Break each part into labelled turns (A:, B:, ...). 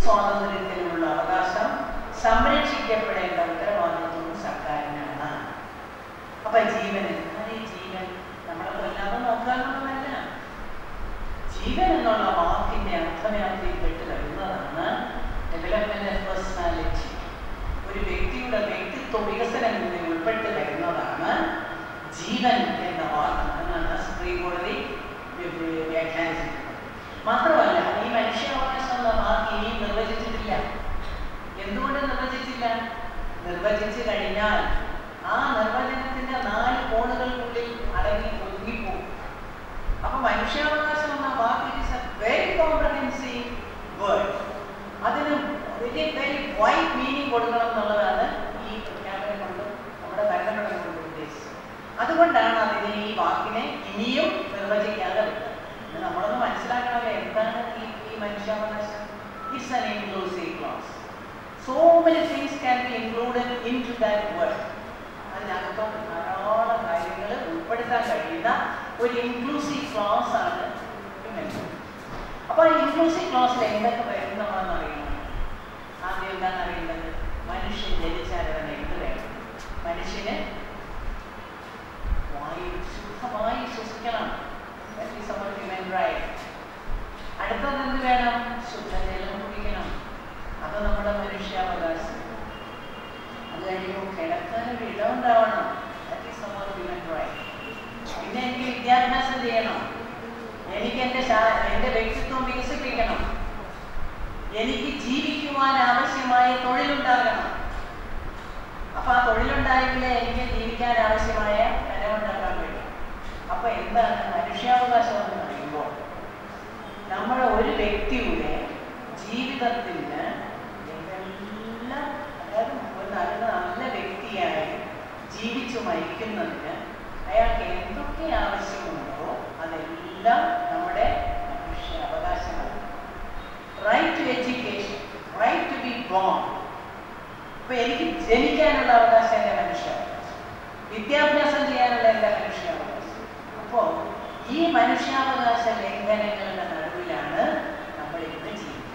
A: സ്വാതന്ത്ര്യത്തിനുള്ള അവകാശം സംരക്ഷിക്കപ്പെടേണ്ട ഉത്തരവാദിത്വം സർക്കാരിനാണ് അപ്പൊ ജീവൻ എന്താണ് ഈ ജീവൻ നമ്മളെ കൊല്ലാതെ നോക്കുക എന്നുള്ളതല്ല ജീവൻ എന്നുള്ള വാക്കിന്റെ അർത്ഥവ്യാപ്തിയിൽ പെട്ട് വരുന്നതാണ് ഡെവലപ്മെന്റ് ഓഫ് പേഴ്സണാലിറ്റി ഒരു വ്യക്തിയുടെ വ്യക്തിത്വ വികസനങ്ങളിൽ ഉൾപ്പെട്ട് വരുന്നതാണ് ജീവൻ എന്ന വാക്ക് എന്നാണ് സുപ്രീം കോടതി വ്യ- വ്യ- വ്യാഖ്യാനിച്ചിട്ടുള്ളത് മാത്രമല്ല ഈ മനുഷ്യാവകാശം എന്ന വാക്ക് ഇനിയും നിർവചിച്ചിട്ടില്ല എന്തുകൊണ്ട് നിർവചിച്ചില്ല നിർവചിച്ചു കഴിഞ്ഞാൽ ആ നിർവചനത്തിന്റെ നാല് കോണുകൾക്കുള്ളിൽ അടങ്ങി ഒതുങ്ങിപ്പോകും അപ്പൊ മനുഷ്യാവകാശം എന്ന വാക്ക് is a very comprehensive word അതിന് വലിയ വെരി വൈഡ് മീനിങ് കൊടുക്കണം എന്നുള്ളതാണ് ഈ പ്രഖ്യാപനം കൊണ്ട് നമ്മുടെ ഭരണഘടന കൊണ്ട് ഉദ്ദേശിച്ചത് അതുകൊണ്ടാണ് അതിനെ ഈ വാക്കിനെ ഇനിയും നിർവചിക്കാതെ വിട്ടത് ഇത് നമ്മളൊന്ന് മനസ്സിലാക്കണമല്ലോ എന്താണ് ഈ ഈ മനുഷ്യാവകാശം it's an inclusive clause so many things can be included into that word അതിനകത്തോട്ട് ധാരാളം കാര്യങ്ങൾ ഉൾപ്പെടുത്താൻ കഴിയുന്ന ഒരു ഇൻക്ലൂസീവ് ക്ലാസ് ആണ് humanity. അപ്പൊ ആ ഇൻക്ലൂസീവ് ക്ലാസ്സിൽ എന്തൊക്കെ വരുന്നതാണെന്ന് അറിയണം ആദ്യം എന്താണ് അറിയേണ്ടത് മനുഷ്യൻ ജനിച്ചാൽ അവന് എന്ത് വേണം മനുഷ്യന് വായു ശുദ്ധമായി ശ്വസിക്കണം That is our human right. അടുത്തത് എന്ത് വേണം ശുദ്ധജലം കുടിക്കണം അത് നമ്മുടെ മനുഷ്യാവകാശം അത് കഴിയുമ്പോൾ കിടക്കാൻ ഒരു ഇടം ഉണ്ടാവണം That is our human right. പിന്നെ എനിക്ക് വിദ്യാഭ്യാസം ചെയ്യണം എനിക്ക് എൻ്റെ ശാ- എൻ്റെ വ്യക്തിത്വം വികസിപ്പിക്കണം എനിക്ക് ജീവിക്കുവാൻ ആവശ്യമായ തൊഴിലുണ്ടാകണം അപ്പൊ ആ തൊഴിലുണ്ടായെങ്കിലേ എനിക്ക് ജീവിക്കാൻ ആവശ്യമായ ധനമുണ്ടാക്കാൻ കഴിയും അപ്പൊ എന്താണ് മനുഷ്യാവകാശം എന്ന് പറയുമ്പോൾ നമ്മുടെ ഒരു വ്യക്തിയുടെ ജീവിതത്തിന് എന്തെല്ലാം അതായത് ഒരു നല്ല നല്ല വ്യക്തിയായി ജീവിച്ചു മരിക്കുന്നതിന് അയാൾക്ക് എന്തൊക്കെ ആവശ്യമുണ്ടോ അതെല്ലാം നമ്മുടെ മനുഷ്യ അവകാശമാണ് right to education right to be born ഇപ്പൊ എനിക്ക് ജനിക്കാനുള്ള അവകാശം എൻ്റെ മനുഷ്യാവകാശം വിദ്യാഭ്യാസം ചെയ്യാനുള്ള എൻ്റെ മനുഷ്യാവകാശം അപ്പോൾ ഈ മനുഷ്യാവകാശ ലംഘനങ്ങളുടെ നടുവിലാണ് നമ്മൾ ഇന്ന് ജീവിക്കുന്നത്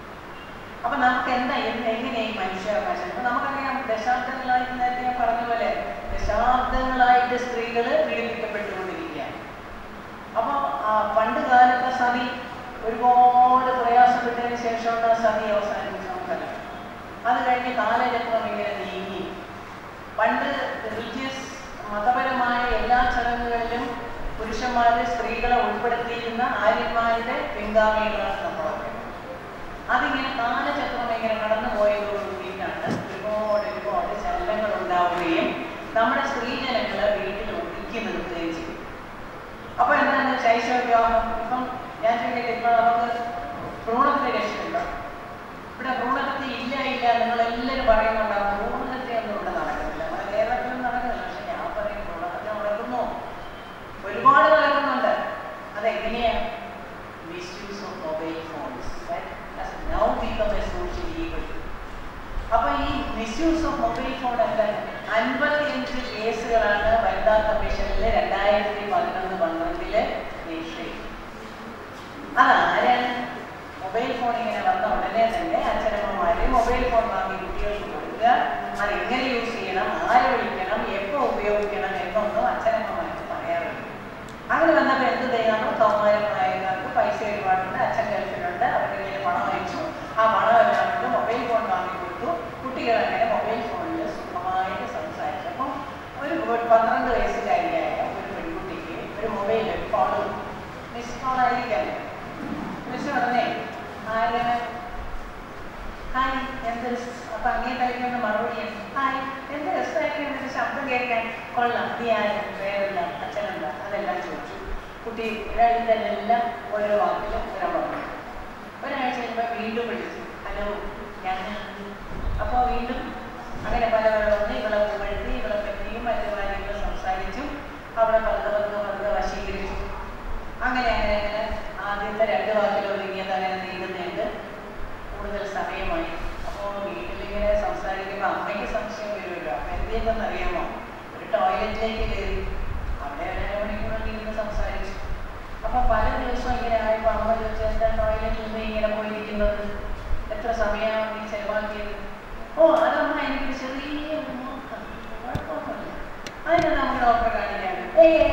A: അപ്പൊ നമുക്ക് എന്താ എന്ത് എങ്ങനെ ഈ മനുഷ്യാവകാശം ഇപ്പൊ നമുക്കറിയാം ദശാബ്ദങ്ങളായിട്ട് നേരത്തെ ഞാൻ പറഞ്ഞ പോലെ ദശാബ്ദങ്ങളായിട്ട് സ്ത്രീകൾ പീഡിപ്പിക്കപ്പെട്ടുകൊണ്ടിരിക്കുകയാണ് അപ്പൊ ആ പണ്ട് കാലത്തെ സതി ഒരുപാട് പ്രയാസപ്പെട്ടതിന് ശേഷമാണ് സതി അവസാനിപ്പിച്ചത് നമുക്കറിയാം അത് കഴിഞ്ഞ് കാലചക്രം ഇങ്ങനെ നീങ്ങി പണ്ട് റിലീജിയസ് മതപരമായ എല്ലാ ചടങ്ങുകളിലും പുരുഷന്മാരെ സ്ത്രീകളെ ഉൾപ്പെടുത്തിയിരുന്ന ആര്യന്മാരുടെ പിൻഗാമികളാണ് നമ്മളൊക്കെ അതിങ്ങനെ കാലചക്രം ഇങ്ങനെ കടന്നു പോയതോടുകൂടിയിട്ടാണ് ഒരുപാട് ഒരുപാട് ചലനങ്ങൾ ഉണ്ടാവുകയും നമ്മുടെ സ്ത്രീജനങ്ങളെ വീട്ടിൽ ഒതുക്കി നിർത്തുകയും ചെയ്തു അപ്പൊ എന്താണ് ശൈശവ വിവാഹം ഇപ്പം ഞാൻ ചോദിക്കട്ടെ ഇപ്പൊ നമുക്ക് ഭ്രൂണത്തിന് രക്ഷയുണ്ടോ ഇവിടെ ഭ്രൂണഹത്യ ഇല്ല ഇല്ല നിങ്ങളെല്ലാവരും പറയുന്നുണ്ടാവും ഭ്രൂണഹത്യ ഒന്നും ഇവിടെ നടക്കുന്നില്ല നമ്മുടെ കേരളത്തിലും നടക്കുന്നില്ല പക്ഷെ ഞാൻ പറയും ഭ്രൂണഹത്യ നടക്കുന്നു ഒരുപാട് നടക്കുന്നുണ്ട് അതെങ്ങനെയാണ് misuse of mobile phones now become a social evil അപ്പൊ ഈ മിസ്യൂസ് ഓഫ് മൊബൈൽ ഫോൺ എന്താ അൻപത്തിയഞ്ച് കേസുകളാണ് വനിതാ കമ്മീഷനിൽ രണ്ടായിരത്തി പതിനൊന്ന് പന്ത്രണ്ടില് രജിസ്റ്റർ ചെയ്തത് അതാരാണ് മൊബൈൽ ഫോൺ ഇങ്ങനെ വന്ന ഉടനെ തന്നെ അച്ഛനമ്മമാര് മൊബൈൽ ഫോൺ വാങ്ങി കുട്ടികൾക്ക് കൊടുക്കുക അത് എങ്ങനെ യൂസ് ചെയ്യണം ആരെ വിളിക്കണം എപ്പോൾ ഉപയോഗിക്കണം എന്നൊന്നും അച്ഛനമ്മമാർക്ക് പറയാറില്ല അങ്ങനെ വന്നപ്പോൾ എന്ത് ചെയ്യണം കൗമാരപ്രായക്കാർക്ക് പൈസ ഒരുപാടുണ്ട് അച്ഛൻ ഗൾഫിലുണ്ട് അവരുടെ കയ്യിൽ പണം അയച്ചു ആ പണം എല്ലാം കൊണ്ട് മൊബൈൽ ഫോൺ വാങ്ങി കൊടുത്തു കുട്ടികൾ അങ്ങനെ മൊബൈൽ ഫോണിൽ സുഖമായിട്ട് സംസാരിച്ചു അപ്പം ഒരു ഒരു പന്ത്രണ്ട് വയസ്സുകാരിയായ ഒരു പെൺകുട്ടിക്ക് ഒരു മൊബൈൽ ഫോൺ മിസ് കോൾ ആയിരിക്കാം മിസ് ഉടനെ ആരാണ് ഹായ് എന്ത് രസ- അപ്പൊ അങ്ങേ കളിക്കുന്ന മറുപടി ഹായ് എന്ത് രസമായിരിക്കും എന്നൊരു ശബ്ദം കേൾക്കാൻ കൊള്ളാം നീ ആരും പേരല്ല അച്ഛനെന്താ അതെല്ലാം ചോദിച്ചു കുട്ടി ഇതെല്ലാം ഓരോ വാക്കിലും ഉത്തരം പറഞ്ഞു ഒരാഴ്ച കഴിയുമ്പോൾ വീണ്ടും വിളിച്ചു ഹലോ ഞാൻ അപ്പോൾ വീണ്ടും അങ്ങനെ പല പല വന്ന് ഇവളെ പുകഴ്ത്തി ഇവളെ പറ്റിയും മറ്റു കാര്യങ്ങൾ സംസാരിച്ചു അവളെ പതുക്കെ പതുക്കെ പതുക്കെ വശീകരിച്ചു അങ്ങനെ അങ്ങനെ അങ്ങനെ ആദ്യത്തെ രണ്ട് വാക്കിൽ ഒതുങ്ങിയത് അങ്ങനെ നീങ്ങുന്നുണ്ട് കൂടുതൽ സമയമായി അപ്പോൾ വീട്ടിലിങ്ങനെ സംസാരിക്കുമ്പോൾ അമ്മയ്ക്ക് സംശയം വരുമല്ലോ അപ്പം എന്ത് ചെയ്തെന്ന് അറിയാമോ ഒരു ടോയ്ലറ്റിലേക്ക് കയറി അവിടെ ഒരു മണിക്കൂറൊക്കെ ഇരുന്ന് സംസാരിച്ചു അപ്പൊ പല ദിവസവും ഇങ്ങനെ ആയപ്പോൾ അമ്മ ചോദിച്ചു എന്താ ടോയ്ലറ്റിൽ നിന്ന് ഇങ്ങനെ പോയിരിക്കുന്നത് എത്ര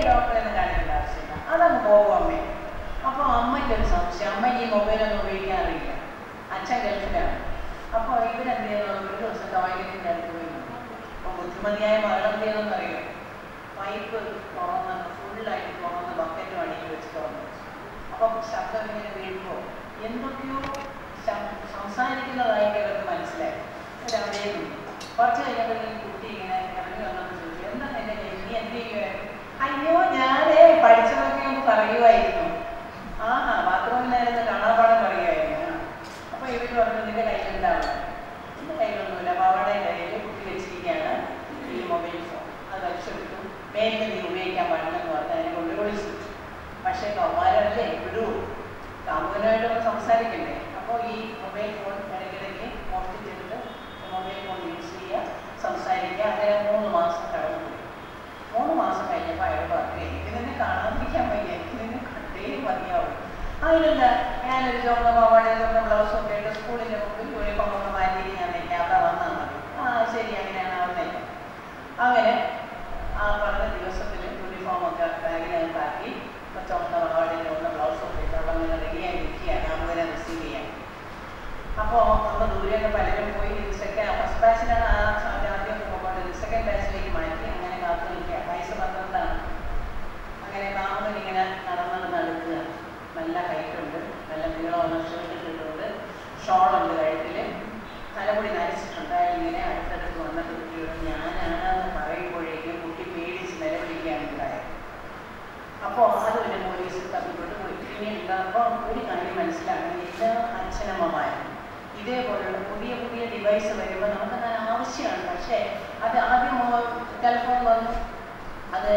A: ഡോക്ടറെ ഒന്നും കാണിക്കേണ്ട ആവശ്യമില്ല അതങ്ങ് പോകും അമ്മേ അപ്പോൾ അമ്മയ്ക്ക് ഒരു സംശയം അമ്മ ഈ മൊബൈലൊന്നും ഉപയോഗിക്കാൻ അറിയില്ല അച്ഛൻ ഗൾഫിലാണ് അപ്പോൾ ഇവരെന്ത് ചെയ്യുന്നത് ഒരു ദിവസം ടോയ്ലറ്റിൻ്റെ അടുത്ത് പോയി അപ്പോൾ ബുദ്ധിമതിയായ മകൾ എന്ത് ചെയ്യണമെന്ന് അറിയോ പൈപ്പ് തുറന്ന് ഫുള്ളായിട്ട് തുറന്ന് ബക്കറ്റ് അടിയിൽ വെച്ച് തുറന്നു അപ്പം ശബ്ദം ഇങ്ങനെ വീഴുമ്പോൾ എന്തൊക്കെയോ ശം- സംസാരിക്കുന്നതായിട്ട് അവർക്ക് മനസ്സിലായി അവരവിടെ നിന്നു കുറച്ച് കഴിഞ്ഞപ്പോൾ ഈ കുട്ടി ഇങ്ങനെ ഇറങ്ങി വന്നപ്പോൾ ചോദിച്ചു എന്താ എന്റെ കയ്യിൽ നീ എന്ത് ചെയ്യുമായിരുന്നു അയ്യോ ഞാനേ പഠിച്ചതൊക്കെ ഒന്ന് പറയുമായിരുന്നു ആഹാ ബാത്റൂമിലായിരുന്നു കാണാപ്പാടം പറയുമായിരുന്നു ആ. അപ്പൊ ഇവര് പറഞ്ഞു നിന്റെ കയ്യിൽ എന്താണ് എന്റെ കയ്യിലൊന്നുമില്ല പാവയുടെ കയ്യിൽ കുട്ടി വെച്ചിരിക്കുകയാണ് ഈ മൊബൈൽ ഫോൺ അത് വലിച്ചെടുത്തു മേലിൽ നീ ഉപയോഗിക്കാൻ പാടില്ലെന്ന് പറഞ്ഞ് അതിനെ കൊണ്ട് ഒളിച്ചു പക്ഷേ കൗമാരല്ലേ വിടൂ കാമുകനായിട്ടൊന്ന് സംസാരിക്കണ്ടേ അപ്പോൾ ഈ മൊബൈൽ ഫോൺ ഇടയ്ക്കിടയ്ക്ക് മോഷ്ടിച്ചെടുത്ത് മൊബൈൽ ഫോൺ യൂസ് ചെയ്യുക സംസാരിക്കുക അങ്ങനെ മൂന്ന് മാസം കടന്നു പോയി മൂന്ന് മാസം കഴിഞ്ഞപ്പോൾ അയാൾ പറഞ്ഞു എനിക്ക് നിന്നെ കാണാതിരിക്കാൻ വയ്യ എനിക്ക് നിന്നെ കണ്ടേ മതിയാവും അതിലല്ല ഞാനൊരു ചുവന്ന പാവാടയും ചുവന്ന ബ്ലൗസും ഒക്കെ ഇട്ട് സ്കൂളിൻ്റെ മുമ്പിൽ യൂണിഫോം ഒക്കെ മാറ്റി ഞാൻ നിൽക്കാം അവിടെ വന്നാൽ മതി ആ ശരി അങ്ങനെയാണ് ആവുന്നില്ല അങ്ങനെ ആ പറഞ്ഞ ദിവസത്തിൽ യൂണിഫോം ഒക്കെ ബാഗിനകത്താക്കി ഇപ്പൊ ചുവന്ന പാവാടയും ചുവന്ന ബ്ലൗസും ഒക്കെ ഇട്ട് അവിടെ അങ്ങനെ റെഡിയായി നിൽക്കുകയാണ് അമ്മനെ റിസീവ് ചെയ്യാൻ അപ്പോൾ നമ്മൾ ദൂരെയൊക്കെ പലരും പോയി സെക്കൻഡ് ഫസ്റ്റ് ബാച്ചിലാണ് ആ സമയത്ത് ആദ്യം പോകുമ്പോൾ സെക്കൻഡ് ബാച്ചിലേക്ക് മാറ്റി അങ്ങനെ കാത്തു നിൽക്കുക വയസ്സ് പന്ത്രണ്ടാണ് അങ്ങനെ കാമുകൻ ഇങ്ങനെ നടന്നത് നടക്കുക നല്ല ഹൈറ്റ് ഉണ്ട് നല്ല നീളമുള്ള ഷർട്ട് ഇട്ടിട്ടുണ്ട് ഷോളുണ്ട് കഴുത്തിൽ തലമുടി നരച്ചിട്ടുണ്ട് അയാൾ ഇങ്ങനെ അടുത്തടുത്ത് വന്നിട്ട് കുട്ടിയോട് ഞാനാണെന്ന് പറയുമ്പോഴേക്കും കുട്ടി പേടിച്ച് നിലവിളിക്കുകയാണ് ഉണ്ടായത് അപ്പോൾ അത് പിന്നെ പോലീസ് തപ്പിക്കൊണ്ട് പോയി പിന്നീട് അപ്പോൾ ഒരു കാര്യം മനസ്സിലാക്കണം എല്ലാ അച്ഛനമ്മമാരും ഇതേപോലുള്ള പുതിയ പുതിയ ഡിവൈസ് വരുമ്പോൾ നമുക്കത് ആവശ്യമാണ് പക്ഷേ അത് ആദ്യം ടെലിഫോൺ വന്നു അത്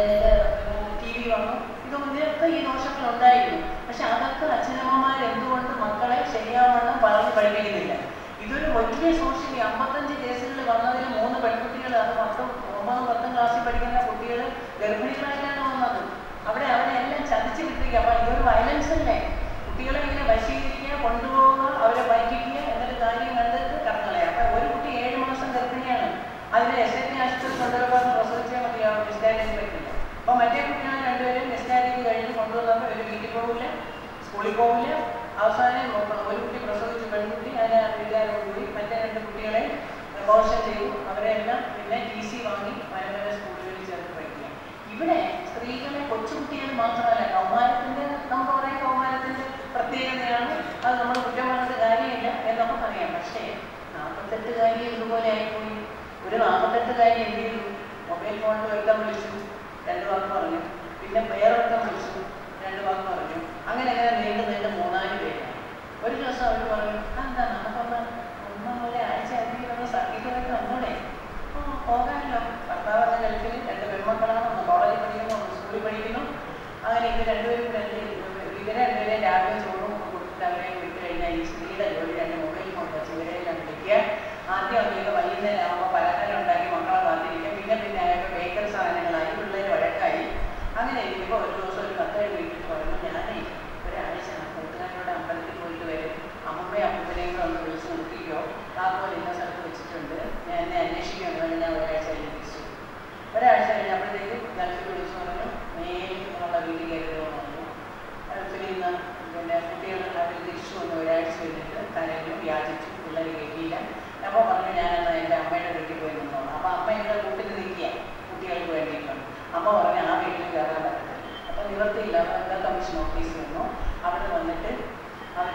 A: ടി വി വന്നു ഇതൊന്നും ഇതിനൊക്കെ ഈ ദോഷങ്ങൾ ഉണ്ടായിരുന്നു പക്ഷെ അതൊക്കെ അച്ഛനമ്മമാർ എന്തുകൊണ്ട് മക്കളെ ശരിയാവണ്ണം പറഞ്ഞ് പഠിപ്പിക്കുന്നില്ല ഇതൊരു വലിയ സോഷ്യൽ അമ്പത്തഞ്ച് കേസുകൾ വന്നതിൽ മൂന്ന് പെൺകുട്ടികൾ അത് പത്തും ഒമ്പതും പത്തും ക്ലാസ്സിൽ പഠിക്കുന്ന കുട്ടികൾ ഗർഭിണികളായിട്ടാണ് വന്നത് അവിടെ അവരെ എല്ലാം ചതിച്ച് വിട്ടിരിക്കുക അപ്പൊ ഇതൊരു വയലൻസ് അല്ലേ കുട്ടികളെ ഇങ്ങനെ വശീകരിക്കുക കൊണ്ടുപോവുക അവരെ ഭയപ്പിക്കുക എന്നൊരു കാര്യം കണ്ടിട്ട് കടന്നളയാം അപ്പൊ ഒരു കുട്ടി ഏഴ് മാസം ഗർഭിണിയാണ് അതിന് എസ് എൻ ആശുപത്രി കൊണ്ടുവരുമ്പോൾ പ്രസവിച്ചാൽ മതിയാവും മിസ്കാരേജ് പറ്റില്ല അപ്പൊ മറ്റേ കുട്ടികളെ രണ്ടുപേരും മിസ്കാരേജ് കഴിഞ്ഞ് കൊണ്ടുവന്നപ്പോൾ ഒരു വീട്ടിൽ പോകില്ല സ്കൂളിൽ പോകില്ല അവസാനം ഒരു കുട്ടി പ്രസവിച്ചു പെൺകുട്ടി അതിനെ വീട്ടുകാരെ പോയി മറ്റേ രണ്ട് കുട്ടികളെ അബോർഷൻ ചെയ്തു അവരെല്ലാം പിന്നെ ടി സി വാങ്ങി പല സ്കൂളുകളിൽ ചേർത്ത് പഠിക്കുക ഇവിടെ സ്ത്രീകളെ കൊച്ചുകുട്ടികൾ മാത്രമല്ല കൗമാരത്തിന്റെ നമുക്ക് പറയാം കൗമാരത്തിന്റെ പ്രത്യേകതയാണ് അത് നമ്മൾ കുറ്റം പറഞ്ഞിട്ട് കാര്യമില്ല എന്നൊക്കെ പറയാം പക്ഷേ നാൽപ്പത്തെട്ടുകാരി ഇതുപോലെ ആയിപ്പോയി ഒരു നാൽപ്പത്തെട്ടുകാരി എന്ത് ചെയ്തു മൊബൈൽ ഫോണിൽ ഒരുത്തം വിളിച്ചു രണ്ട് വാക്ക് പറഞ്ഞു പിന്നെ വേറൊരുത്തം വിളിച്ചു രണ്ട് വാക്ക് പറഞ്ഞു അങ്ങനെ അങ്ങനെ നീണ്ടു നീണ്ട് മൂന്നാല് പേരായി ഒരു ദിവസം അവർ പറഞ്ഞു "ആ, എന്താ നമുക്കൊന്ന് ഒന്നും ഒരാഴ്ച അധികം ഒന്ന് സർട്ടിഫിക്കറ്റ് വന്നൂടെ ആ പോകാമല്ലോ ഭർത്താവ് ഗൾഫിൽ രണ്ട് പെൺമക്കളാണ് ഒന്ന് കോളേജിൽ പഠിക്കുന്നു ഒന്ന് സ്കൂളിൽ പഠിക്കുന്നു അങ്ങനെ ഇത് രണ്ടുപേരും കൂടെ എന്ത് ചെയ്തു? ഇവരെ രണ്ടുപേരെ രാവിലെ ചോറും കൊടുത്തിട്ട് അവരെ വിട്ട് കഴിഞ്ഞാൽ ഈ സ്ത്രീയുടെ ജോലി രണ്ട് മൊബൈൽ ഫോൺ വെച്ച് ഇവരെല്ലാം വിളിക്കുക ആദ്യം അവർക്ക് വൈകുന്നേരം ആകുമ്പോൾ പലഹാരം ഉണ്ടാക്കി മക്കളെ കാത്തിരിക്കുക പിന്നെ പിന്നെ ആയപ്പോൾ ബേക്കറി സാധനങ്ങളായി പിള്ളേർ വഴക്കായി അങ്ങനെ ഇരിക്കുമ്പോൾ ഒരു ദിവസം ഒരു കത്തേഴ് വീട്ടിൽ പറഞ്ഞു ഞാനേ ഒരാഴ്ച കൂട്ടുകാരോട് അമ്പലത്തിൽ പോയിട്ട് വരും അമ്മയും അപ്പൂപ്പനെയും കൂടെ ഒന്ന് വിളിച്ച് നോക്കിക്കോ താക്കോൽ ഇന്ന സ്ഥലത്ത് വെച്ചിട്ടുണ്ട് ഞാൻ എന്നെ അന്വേഷിക്കാൻ വേണ്ടി ഞാൻ ഒരാഴ്ച ഏൽപ്പിച്ചു ഒരാഴ്ച കഴിഞ്ഞപ്പോഴത്തേക്ക് ഗൾഫിൽ വിളിച്ചു പറഞ്ഞു നേരിൽ നിന്നുള്ള വീട്ടിൽ കയറുമെന്ന് പറഞ്ഞു ഗൾഫിൽ നിന്ന് പിന്നെ കുട്ടികൾ അവർ തിരിച്ചു വന്ന് ഒരാഴ്ച കഴിഞ്ഞിട്ട് കരഞ്ഞു യാചിച്ചു പിള്ളേർ കേട്ടിയില്ല അപ്പോൾ പറഞ്ഞു ഞാനെന്നാൽ എൻ്റെ അമ്മയുടെ വീട്ടിൽ പോയി നിന്നോളാം അപ്പോൾ അമ്മ എൻ്റെ കൂട്ടിൽ നിൽക്കുക കുട്ടികൾക്ക് വേണ്ടിയിട്ടാണ് അമ്മ പറഞ്ഞു ആ വീട്ടിൽ കയറാൻ പറ്റത്തില്ല അപ്പോൾ നിവർത്തിയില്ല വനിതാ കമ്മീഷൻ ഓഫീസിൽ നിന്നു അവിടെ വന്നിട്ട് അവർ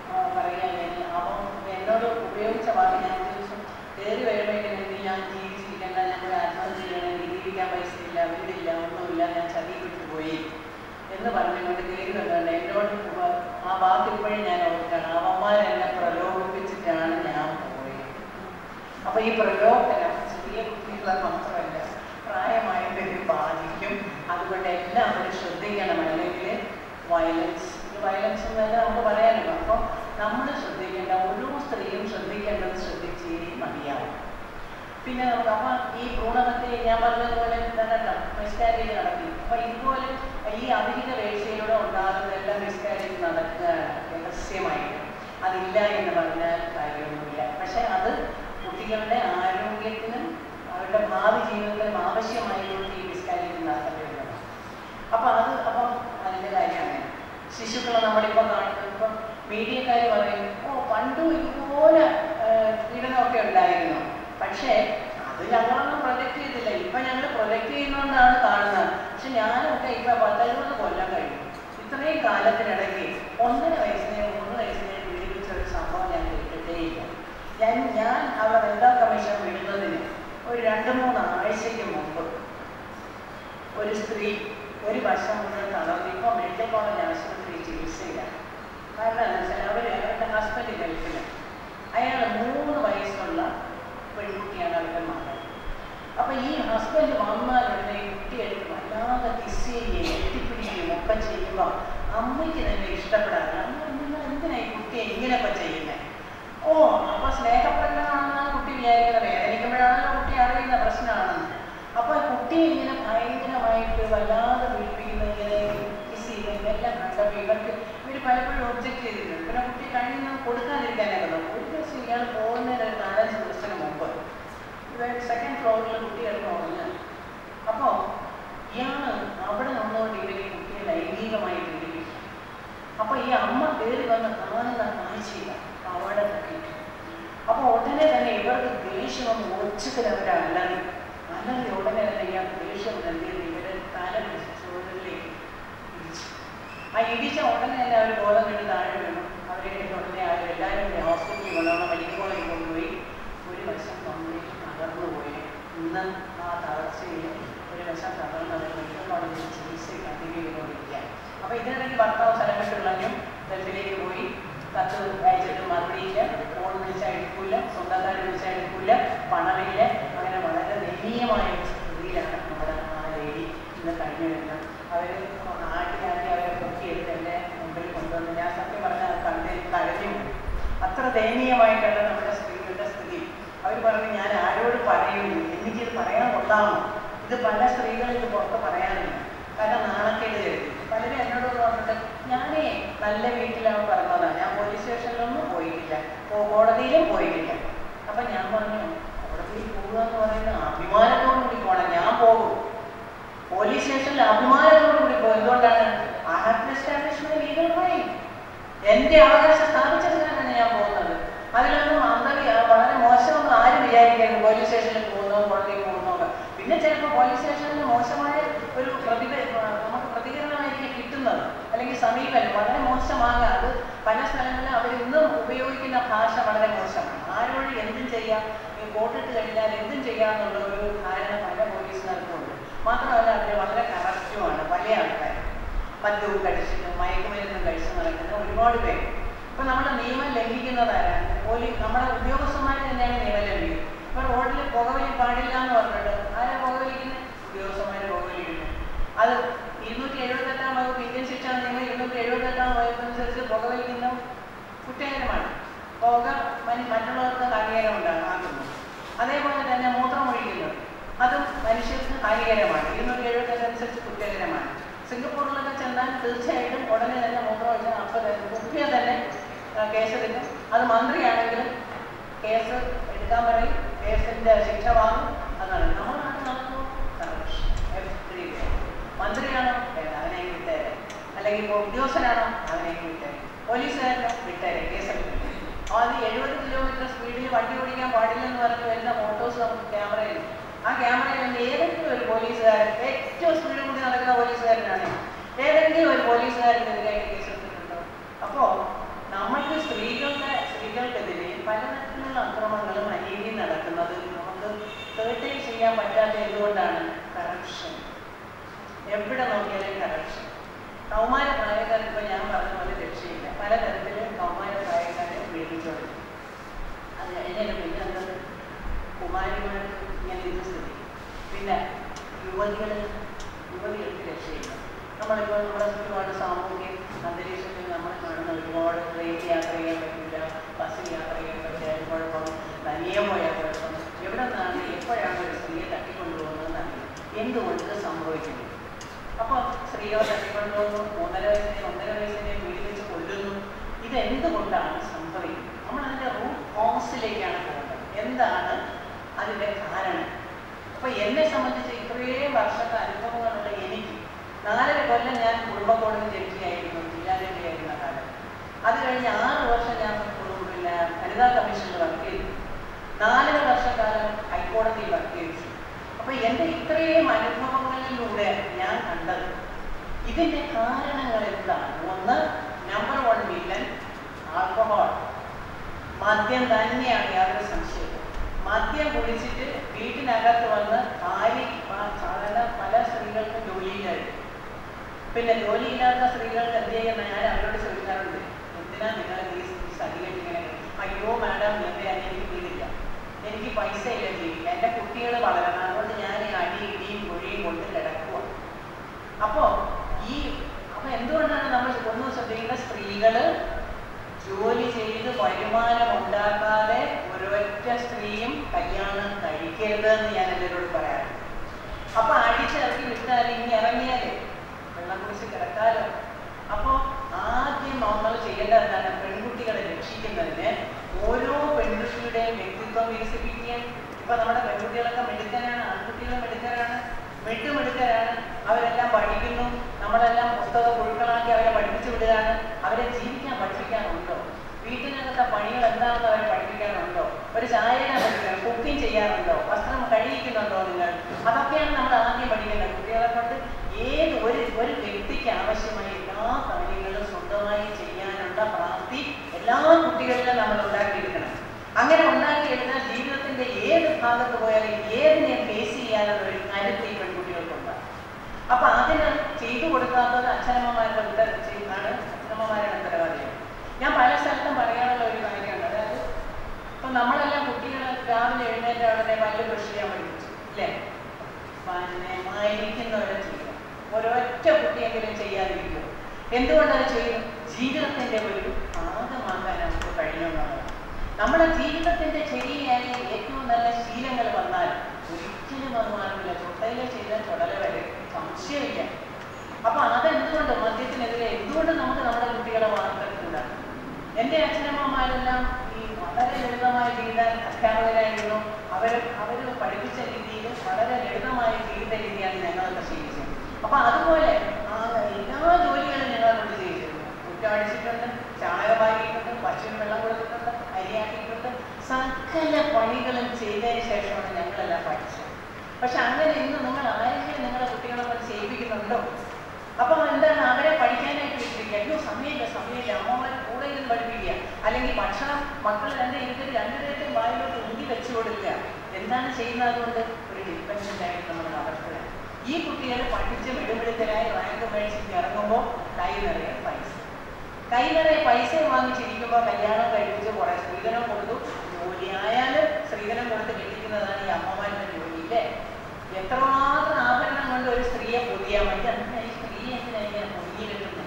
A: പറയാൻ അപ്പം എന്നോട് ഉപയോഗിച്ച വാക്ക് ഞാൻ ചോദിച്ചു കയറി വരുമ്പോഴേക്കും ഞാൻ ജീവിച്ചിരിക്കേണ്ട ഞങ്ങൾ ആത്മഹത്യ ചെയ്യണം എനിക്ക് ജീവിക്കാൻ പൈസ ഇല്ല വീടില്ല ഒന്നുമില്ല ഞാൻ ചതി വിട്ടുപോയി എന്ന് പറഞ്ഞുകൊണ്ട് കയറി വന്നുകൊണ്ട് എന്നോട് ഉപ- ആ വാക്ക് ഇപ്പോഴും ഞാൻ ഓർക്കണം അവന്മാരെന്നെ പ്രലോഭിപ്പിച്ചിട്ടാണ് ഞാൻ പോയത് അപ്പൊ ഈ പ്രലോഭനം ചെറിയ കുട്ടികളെ മാത്രമല്ല പ്രായമായവരെ ബാധിക്കും അതുകൊണ്ട് എല്ലാവരും ശ്രദ്ധിക്കണം അല്ലെങ്കിൽ വയലൻസ് ഇത് വയലൻസ് എന്നല്ല നമുക്ക് പറയാനുള്ളൂ അപ്പോൾ നമ്മൾ ശ്രദ്ധിക്കേണ്ട ഓരോ സ്ത്രീയും ശ്രദ്ധിക്കേണ്ടത് ശ്രദ്ധിച്ചേ മതിയാവും പിന്നെ നമുക്ക് അപ്പം ഈ ഭ്രൂണഹത്യ ഞാൻ പറഞ്ഞതുപോലെ തന്നെ മിസ്കാരേജ് നടത്തി അപ്പൊ ഇതുപോലെ ഈ അധിക വീഴ്ചയിലൂടെ ഉണ്ടാകുന്നതെല്ലാം മിസ്കാരേജ് നടക്കുകയാണ് രഹസ്യമായിട്ട് അതില്ല എന്ന് പറഞ്ഞാൽ കാര്യമൊന്നുമില്ല പക്ഷെ അത് കുട്ടികളുടെ ആരോഗ്യത്തിനും അവരുടെ ഭാവി ജീവിതത്തിനും ആവശ്യമായതുകൊണ്ട് ഈ മിസ്കാരേജ് നടത്തേണ്ടി വരുന്നത് അപ്പൊ അത് അപ്പം അതിൻ്റെ കാര്യം അങ്ങനെ ശിശുക്കളെ നമ്മളിപ്പം കാണുന്നത് ഇപ്പം മീഡിയക്കാർ പറയും ഓ പണ്ടും ഇതുപോലെ ഏഹ്, പീഡനമൊക്കെ ഉണ്ടായിരുന്നു പക്ഷേ അത് ഞങ്ങളൊന്നും പ്രൊജക്റ്റ് ചെയ്തില്ല ഇപ്പൊ ഞങ്ങൾ പ്രൊജക്റ്റ് ചെയ്യുന്നതുകൊണ്ടാണ് കാണുന്നത് പക്ഷെ ഞാനൊക്കെ ഇപ്പൊ പത്തെഴുപത് കൊല്ലം കഴിഞ്ഞു ഇത്രയും കാലത്തിനിടയ്ക്ക് ഒന്നര വയസ്സിനെ മൂന്ന് വയസ്സിനെ പീഡിപ്പിച്ച ഒരു സംഭവം ഞാൻ കേട്ടിട്ടേയില്ല ഞാൻ ഞാൻ അവിടെ വനിതാ കമ്മീഷൻ വിടുന്നതിന് ഒരു രണ്ട് മൂന്ന് ആഴ്ചയ്ക്ക് മുമ്പ് ഒരു സ്ത്രീ ഒരു വശം മുതൽ തളർന്ന് ഇപ്പോൾ മെഡിക്കൽ കോളേജ് ആശുപത്രി ചികിത്സയിലാണ് കാരണം എന്താ വെച്ചാൽ അവർ അവരുടെ ഹസ്ബൻഡ് ഗൾഫില് അയാൾ മൂന്ന് വയസ്സുള്ള പെൺകുട്ടിയാണ് അവരുടെ മകൾ അപ്പൊ ഈ ഹസ്ബൻഡ് വന്നാൽ ഉടനെ ഈ കുട്ടിയെടുത്ത് വല്ലാതെ കിസ് ചെയ്യുകയും എത്തിപ്പിടിക്കുകയും ഒക്കെ ചെയ്യുമ്പോൾ അമ്മയ്ക്ക് തന്നെ ഇഷ്ടപ്പെടാറില്ല അമ്മ നിങ്ങൾ എന്തിനാ ഈ കുട്ടിയെ ഇങ്ങനെയൊക്കെ ചെയ്യുന്നത് ഓ അപ്പൊ സ്നേഹപ്രകടനമാണെന്ന് ആ കുട്ടി വിചാരിക്കുന്നത് വേദനിക്കുമ്പോഴാണല്ലോ കുട്ടി അറിയുന്ന പ്രശ്നമാണെന്ന് അപ്പൊ ആ കുട്ടിയെ ഇങ്ങനെ ഭയങ്കരമായിട്ട് വല്ലാതെ വിളിപ്പിക്കുന്ന ഇങ്ങനെ കിസ് ചെയ്യുന്ന എല്ലാം കണ്ടപ്പോൾ ഇവർക്ക് ഇവർ പലപ്പോഴും ഒബ്ജക്റ്റ് ചെയ്തിട്ടുണ്ട് പിന്നെ കുട്ടി കഴിയുന്ന കൊടുക്കാതിരിക്കാനൊക്കെ നോക്കും ഒരു ദിവസം ഇയാൾ പോകുന്നതിന് ഒരു നാലഞ്ച് ദിവസത്തിന് മുമ്പ് ഇവർ സെക്കൻഡ് ഫ്ലോറിൽ കുട്ടി കിടന്ന് ഉറങ്ങുക അപ്പോൾ ഇയാള് അവിടെ നിന്നുകൊണ്ട് ഇവർ ഈ കുട്ടിയെ ലൈംഗികമായി പീഡിപ്പിക്കും അപ്പൊ ഈ അമ്മ കയറി വന്ന് കാണുന്ന കാഴ്ചയില്ല അവിടെ തട്ടിയിട്ട് അപ്പൊ ഉടനെ തന്നെ ഇവർക്ക് ദേഷ്യം ഒന്ന് ഒച്ചത്തിൽ അവർ അലറി അലറി ഉടനെ തന്നെ ഇയാൾക്ക് ദേഷ്യം നൽകിയത് ഇവരെ തല പിടിച്ച് ചുവടിലേക്ക് ഇടിച്ചു ആ ഇടിച്ച ഉടനെ തന്നെ അവർ ബോധം കെട്ട് താഴെ വീണു അവരെ കഴിഞ്ഞ ഉടനെ അവർ എല്ലാവരും കൂടി ഹോസ്പിറ്റലിൽ കൊണ്ടുവന്ന മെഡിക്കൽ കോളേജിൽ കൊണ്ടുപോയി ഒരു വശം കംപ്ലീറ്റ് തകർന്നു പോയി ഇന്ന് ആ തളർച്ചയിൽ ഒരു വശം തകർന്ന് അവർ മെഡിക്കൽ കോളേജിൽ ചികിത്സ കണ്ടിന്യൂ ചെയ്തുകൊണ്ടിരിക്കുക അപ്പൊ ഇതിനിടയ്ക്ക് ഭർത്താവ് സ്ഥലം വിട്ടുള്ളതും ഗൾഫിലേക്ക് പോയി കത്ത് അയച്ചിട്ട് മറുപടിയില്ല ഫോൺ വിളിച്ചാൽ എടുക്കൂല സ്വന്തക്കാർ വിളിച്ചാൽ എടുക്കൂല പണമില്ല അങ്ങനെ വളരെ ദയനീയമായ ഒരു സ്ഥിതിയിലാണ് നമ്മുടെ ആ ലേഡി ഇന്ന് കഴിഞ്ഞു വരുന്നത് അവർ ആട്ടി ആട്ടി അവരെ പൊക്കിയെടുത്ത് എൻ്റെ മുമ്പിൽ കൊണ്ടുവന്ന് ഞാൻ സത്യം പറഞ്ഞാൽ അത് കണ്ട് കരഞ്ഞു അത്ര ദയനീയമായിട്ടാണ് നമ്മുടെ സ്ത്രീകളുടെ സ്ഥിതി അവർ പറഞ്ഞു ഞാൻ ആരോട് പറയുന്നു എനിക്കിത് പറയാൻ കൊള്ളാമോ ഇത് പല സ്ത്രീകളും ഇത് പുറത്ത് പറയാനില്ല കാരണം നാണക്കേട് കരുതി പലരും എന്നോട് പറഞ്ഞിട്ട് ഞാനേ നല്ല വീട്ടിലാണ് പറഞ്ഞതാണ് ഞാൻ പോലീസ് സ്റ്റേഷനിലൊന്നും പോയിട്ടില്ല കോ- കോടതിയിലും പോയിട്ടില്ല അപ്പൊ ഞാൻ പറഞ്ഞു കോടതിയിൽ പോകുക എന്ന് പറയുന്നത് അഭിമാനത്തോടു കൂടി പോകണം ഞാൻ പോകും പോലീസ് സ്റ്റേഷനിൽ അഭിമാനത്തോടു കൂടി പോകും എന്തുകൊണ്ടാണ് I have to establish my legal right എന്റെ അവകാശം സ്ഥാപിച്ചതിനാണ് ഞാൻ പോകുന്നത് അതിലൊന്നും അന്തവി വളരെ മോശമൊന്നും ആരും വിചാരിക്കരുത് പോലീസ് സ്റ്റേഷനിൽ പോകുന്നോ കോടതിയിൽ പോകുന്നോ ഒക്കെ. പിന്നെ ചിലപ്പോൾ പോലീസ് സ്റ്റേഷനിൽ മോശമായ ഒരു പ്രതിക നമുക്ക് പ്രതികരണമായിരിക്കും കിട്ടുന്നത് അല്ലെങ്കിൽ സമീപനം വളരെ മോശമാകാം അത് പല സ്ഥലങ്ങളിലും അവർ ഇന്നും ഉപയോഗിക്കുന്ന ഭാഷ വളരെ മോശമാണ് ആരോട് എന്തും ചെയ്യാം ഈ വോട്ടിട്ട് കഴിഞ്ഞാൽ എന്തും ചെയ്യാമെന്നുള്ള ഒരു ധാരണ പല പോലീസുകാർക്കും ഉണ്ട് മാത്രമല്ല അവർ വളരെ കറക്റ്റുമാണ് പല ആൾക്കാരും മദ്യവും കഴിച്ചിട്ടും മയക്കുമരുന്നും കഴിച്ച് നടക്കുന്ന ഒരുപാട് പേര് ഇപ്പൊ നമ്മുടെ നിയമം ലംഘിക്കുന്നതാരാണ് പോലീസ് നമ്മുടെ ഉദ്യോഗസ്ഥന്മാർ തന്നെയാണ് നിയമം ലംഘിക്കുന്നത് ഇപ്പൊ റോഡിൽ പുകവലി പാടില്ല എന്ന് പറഞ്ഞിട്ട് ആരാ പുകവലിക്കുന്നത് ഉദ്യോഗസ്ഥന്മാർ പുകവലിക്കുന്നത് അത് ഇരുന്നൂറ്റി എഴുപത്തെട്ടാം വകുപ്പ് ഇന്ത്യൻ ശിക്ഷാ നിയമം ഇരുന്നൂറ്റി എഴുപത്തെട്ടാം വകുപ്പ് അനുസരിച്ച് പുകവലിക്കുന്ന കുറ്റകരമാണ് പുക മൻ- മറ്റുള്ളവർക്ക് ഹാനികരം ഉണ്ടാക്കുന്നു അതേപോലെ തന്നെ മൂത്രമൊഴിക്കുന്നത് അതും മനുഷ്യർക്ക് ഹാനികരമാണ് ഇരുന്നൂറ്റി എഴുപത്തെട്ട് അനുസരിച്ച് കുറ്റകരമാണ് സിംഗപ്പൂരിലൊക്കെ ചെന്നാൽ തീർച്ചയായിട്ടും ഉടനെ തന്നെ മൂത്രം ഒഴിച്ചാൽ അപ്പോൾ തന്നെ മുഖ്യ തന്നെ ആ, കേസെടുക്കും അത് മന്ത്രിയാണെങ്കിലും കേസ് എടുക്കാൻ പറയും കേസിന്റെ ശിക്ഷ വാങ്ങും അതാണ് നമ്മുടെ നാട്ടിൽ നടന്നു മന്ത്രിയാണോ വേണ്ട അവനെ വിട്ടേരെ അല്ലെങ്കിൽ ഇപ്പോൾ ഉദ്യോഗസ്ഥനാണോ അവനെ വിട്ടേരെ പോലീസുകാരനോ വിട്ടേരെ കേസെടുക്കും ആദ്യം എഴുപത് കിലോമീറ്റർ സ്പീഡിൽ വണ്ടി ഓടിക്കാൻ പാടില്ലെന്ന് പറഞ്ഞ് വരുന്ന ഫോട്ടോസ് നമുക്ക് ക്യാമറയിൽ ആ ക്യാമറയിൽ നിന്ന് ഏതെങ്കിലും ഒരു പോലീസുകാരൻ ഏറ്റവും സ്പീഡിൽ കൂടി നടക്കുന്ന പോലീസുകാരനാണ് ഏതെങ്കിലും ഒരു പോലീസുകാരനെതിരായിട്ട് കേസെടുത്തിട്ടുണ്ടോ അപ്പോ നമ്മൾക്ക് സ്ത്രീകളുടെ സ്ത്രീകൾക്കെതിരെ പലതരത്തിലുള്ള അക്രമങ്ങളും അനീതിയും നടക്കുന്നത് നമുക്ക് കേട്ടേ ചെയ്യാൻ പറ്റാത്ത എന്തുകൊണ്ടാണ് കറപ്ഷൻ എവിടെ നോക്കിയാലും കറപ്ഷൻ കൗമാര പ്രായക്കാർ ഇപ്പൊ ഞാൻ പറഞ്ഞ പോലെ രക്ഷയില്ല പലതരത്തിൽ കൗമാര പ്രായക്കാരെ പീഡിപ്പിച്ചോളും അത് കഴിഞ്ഞതിന് പിന്നെ എന്തത് കുമാരിമാർക്ക് ഇങ്ങനെ ഇത് സ്ഥിതി പിന്നെ യുവതികൾ യുവതികൾക്ക് രക്ഷയില്ല നമ്മളിപ്പോൾ നമ്മുടെ ഒരുപാട് സാമൂഹ്യ അന്തരീക്ഷത്തിൽ നമ്മൾ കാണുന്ന ഒരുപാട് ട്രെയിൻ യാത്ര ചെയ്യാൻ പറ്റില്ല ബസ്സിൽ യാത്ര ചെയ്യാൻ പറ്റില്ല കുഴപ്പം തനിയെ പോയാൽ കുഴപ്പം എവിടെ നിന്നാണ് എപ്പോഴാണ് ഒരു സ്ത്രീയെ തട്ടിക്കൊണ്ടുപോകുന്നത് എന്നറിയില്ല എന്തുകൊണ്ട് ഇത് സംഭവിക്കുന്നു അപ്പോൾ സ്ത്രീകളെ തട്ടിക്കൊണ്ടുപോകുന്നു മൂന്നര വയസ്സിനെ ഒന്നര വയസ്സിനെ പീഡിപ്പിച്ച് കൊല്ലുന്നു ഇതെന്തുകൊണ്ടാണ് സംഭവിക്കുന്നത് നമ്മൾ അതിൻ്റെ റൂട്ട് കോസിലേക്കാണ് പോകുന്നത് എന്താണ് അതിൻ്റെ കാരണം അപ്പൊ എന്നെ സംബന്ധിച്ച് ഇത്രയും വർഷത്തെ അനുഭവങ്ങളുള്ള എനിക്ക് നാലര കൊല്ലം ഞാൻ കുടുംബ കോടതി ജഡ്ജിയായിരുന്നു ജില്ലാജഡ്ജിയായിരുന്ന കാലം അത് കഴിഞ്ഞ് ആറ് വർഷം ഞാൻ പിന്നെ വനിതാ കമ്മീഷനിൽ വർക്ക് ചെയ്തു നാലര വർഷക്കാലം ഹൈക്കോടതിയിൽ വർക്ക് ചെയ്തു അപ്പൊ എൻ്റെ ഇത്രയും അനുഭവങ്ങളിലൂടെ ഞാൻ കണ്ടത് ഇതിന്റെ കാരണങ്ങൾ എന്താണ് ഒന്ന് നമ്പർ വൺ വില്ലൻ ആൽക്കഹോൾ മദ്യം തന്നെയാണ് യാതൊരു സംശയവും മദ്യം കുടിച്ചിട്ട് വീട്ടിനകത്ത് വന്ന് ഭാര്യ സാധാരണ പല സ്ത്രീകൾക്കും ജോലിയിലായിരിക്കും പിന്നെ ജോലിയില്ലാത്ത സ്ത്രീകൾക്ക് എന്ത് ചെയ്യുന്ന ഞാൻ അവരോട് ചോദിക്കാറുണ്ട് എന്തിനാ നിങ്ങൾ ഈ സതികേട്ട് ഇങ്ങനെ അയ്യോ മാഡം എന്റെ എനിക്ക് വീടില്ല എനിക്ക് പൈസ ഇല്ല ജീവിക്കാൻ എൻ്റെ കുട്ടികൾ വളരണം അതുകൊണ്ട് ഞാൻ ഈ അടി ഇടിയും കുഴിയും കൊണ്ട് കിടക്കുക അപ്പോ ഈ അപ്പൊ എന്തുകൊണ്ടാണ് നമ്മൾ ഒന്ന് ശ്രദ്ധിക്കുന്ന സ്ത്രീകള് ജോലി ചെയ്ത് വരുമാനം ഉണ്ടാക്കാതെ ഒരൊറ്റ സ്ത്രീയും കല്യാണം കഴിക്കരുത് എന്ന് ഞാൻ എല്ലാവരോട് പറയാറുണ്ട് അപ്പൊ അടിച്ചിറക്കി വിട്ടാൽ ഇനി ഇറങ്ങിയാലേ വെള്ളം കുടിച്ച് കിടക്കാലോ അപ്പോ ആദ്യം നമ്മൾ ചെയ്യേണ്ടത് എന്താണ് പെൺകുട്ടികളെ രക്ഷിക്കുന്നതിന് ഓരോ പെൺകുട്ടിയുടെയും വ്യക്തിത്വം വികസിപ്പിക്കാൻ ഇപ്പൊ നമ്മുടെ പെൺകുട്ടികളൊക്കെ മെടുക്കനാണ് ആൺകുട്ടികൾ മെടുക്കനാണ് മെട്ടുമെടുക്കരാണ് അവരെല്ലാം പഠിക്കുന്നു നമ്മളെല്ലാം പുസ്തക പുഴുക്കളാക്കി അവരെ പഠിപ്പിച്ചു വിടുകയാണ് അവരെ ജീവിക്കാൻ പഠിപ്പിക്കാനുണ്ടോ വീട്ടിനകത്തെ പണികൾ എന്താണെന്ന് അവരെ പഠിപ്പിക്കാനുണ്ടോ ഒരു ചായന പഠിക്കണം കുക്കിംഗ് ചെയ്യാറുണ്ടോ വസ്ത്രം കഴിയിക്കുന്നുണ്ടോ നിങ്ങൾ അതൊക്കെയാണ് നമ്മൾ ആദ്യം പഠിക്കേണ്ടത് കുട്ടികളെ കൊണ്ട് ഏത് ഒരു ഒരു വ്യക്തിക്ക് ആവശ്യമായ എല്ലാ കാര്യങ്ങളും സ്വന്തമായി ചെയ്യാനുള്ള പ്രാപ്തി എല്ലാ കുട്ടികളിലും നമ്മൾ ഉണ്ടാക്കിയെടുക്കണം അങ്ങനെ ഉണ്ടാക്കിയെടുത്താൽ ജീവിതത്തിന്റെ ഏത് ഭാഗത്ത് പോയാലും ഏതിനെ ഫേസ് ചെയ്യാനുള്ള ഒരു കരുത്ത് ഈ പെൺകുട്ടികൾക്കുണ്ട് അപ്പൊ അതിന് ചെയ്തു കൊടുക്കാത്തത് അച്ഛനമ്മമാരുടെ ഉത്തര ആണ് അച്ഛനമ്മമാരുടെ ഉത്തരവാദിയാണ് ഞാൻ പല സ്ഥലത്തും പറയാനുള്ള ഒരു കാര്യമാണ് അതായത് ഇപ്പൊ നമ്മളെല്ലാം കുട്ടികളെ രാവിലെ എഴുന്നേറ്റ ഉടനെ പല്ല് ബ്രഷ് ചെയ്യാൻ പഠിപ്പിച്ചു ഇല്ലേ പിന്നെ മരിക്കുന്നവരെ ചെയ്യും ഒരൊറ്റ കുട്ടിയെങ്കിലും ചെയ്യാതിരിക്കും എന്തുകൊണ്ടത് ചെയ്യും ജീവിതത്തിന്റെ ഒരു ഭാഗമാക്കാൻ നമുക്ക് കഴിയുന്നതാണ് നമ്മുടെ ജീവിതത്തിന്റെ ശരിയായ ഏറ്റവും നല്ല ശീലങ്ങൾ വന്നാൽ ഒരിക്കലും അത് മാറില്ല ചുട്ടയിലെ ചെയ്ത ചുടല വരെ സംശയമില്ല അപ്പൊ അതെന്തുകൊണ്ട് മദ്യത്തിനെതിരെ എന്തുകൊണ്ട് നമുക്ക് നമ്മുടെ കുട്ടികളെ വാർത്തെടുക്കില്ല എൻ്റെ അച്ഛനമ്മമാരെല്ലാം ഈ വളരെ ലളിതമായ ജീവിത അധ്യാപകരായിരുന്നു അവർ അവർ പഠിപ്പിച്ച രീതിയിൽ വളരെ ലളിതമായ ജീവിത രീതിയാണ് ഞങ്ങളൊക്കെ ശീലിച്ചത് അപ്പൊ അതുപോലെ ആ എല്ലാ ജോലികളും ഞങ്ങളെ കൊണ്ട് ചെയ്തിരുന്നു കുറ്റമടിച്ചിട്ടുണ്ട് ചായ വാങ്ങിയിട്ടുണ്ട് പശുവിന് വെള്ളം കൊടുത്തിട്ടുണ്ട് അരിയാക്കിയിട്ടുണ്ട് സകല പണികളും ചെയ്തതിന് ശേഷമാണ് ഞങ്ങളെല്ലാം പഠിച്ചത് പക്ഷെ അങ്ങനെ ഇന്ന് നിങ്ങൾ ആരെങ്കിലും നിങ്ങളുടെ കുട്ടികളെ കൊണ്ട് ചെയ്യിപ്പിക്കുന്നുണ്ടോ അപ്പൊ എന്താണ് അവരെ പഠിക്കാനായിട്ട് വിട്ടിരിക്കുക അയ്യോ സമയമില്ല സമയമില്ല അമ്മമാർ കൂടെ ഇരുന്ന് പഠിപ്പിക്കുക അല്ലെങ്കിൽ ഭക്ഷണം മക്കൾ രണ്ട് ഇരുപത്തി രണ്ടുപേരുടെയും വായിലോട്ട് ഉന്തി വെച്ചു കൊടുക്കുക എന്താണ് ചെയ്യുന്നത് അതുകൊണ്ട് ഒരു ഡിപ്പെൻഡൻ്റ് ആയിട്ട് നമ്മൾ വളർത്തുക ഈ കുട്ടികൾ പഠിച്ച് മിടുമിടുക്കരായി റാങ്ക് മേടിച്ചിട്ട് ഇറങ്ങുമ്പോൾ കൈ നിറയെ പൈസ കൈ നിറയെ പൈസ വാങ്ങിച്ചിരിക്കുമ്പോൾ കല്യാണം കഴിപ്പിച്ച് കുറെ സ്ത്രീധനം കൊടുത്തു ജോലി ആയാലും സ്ത്രീധനം കൊടുത്ത് കെട്ടിക്കുന്നതാണ് ഈ അമ്മമാരുടെ ജോലി ഇല്ലേ എത്രമാത്രം ആഭരണം കൊണ്ട് ഒരു സ്ത്രീയെ പൊതിയാൻ പറ്റും എന്തിനാ ഈ സ്ത്രീ എന്തിനാ ഇങ്ങനെ പൊതിയിലിടുന്നത്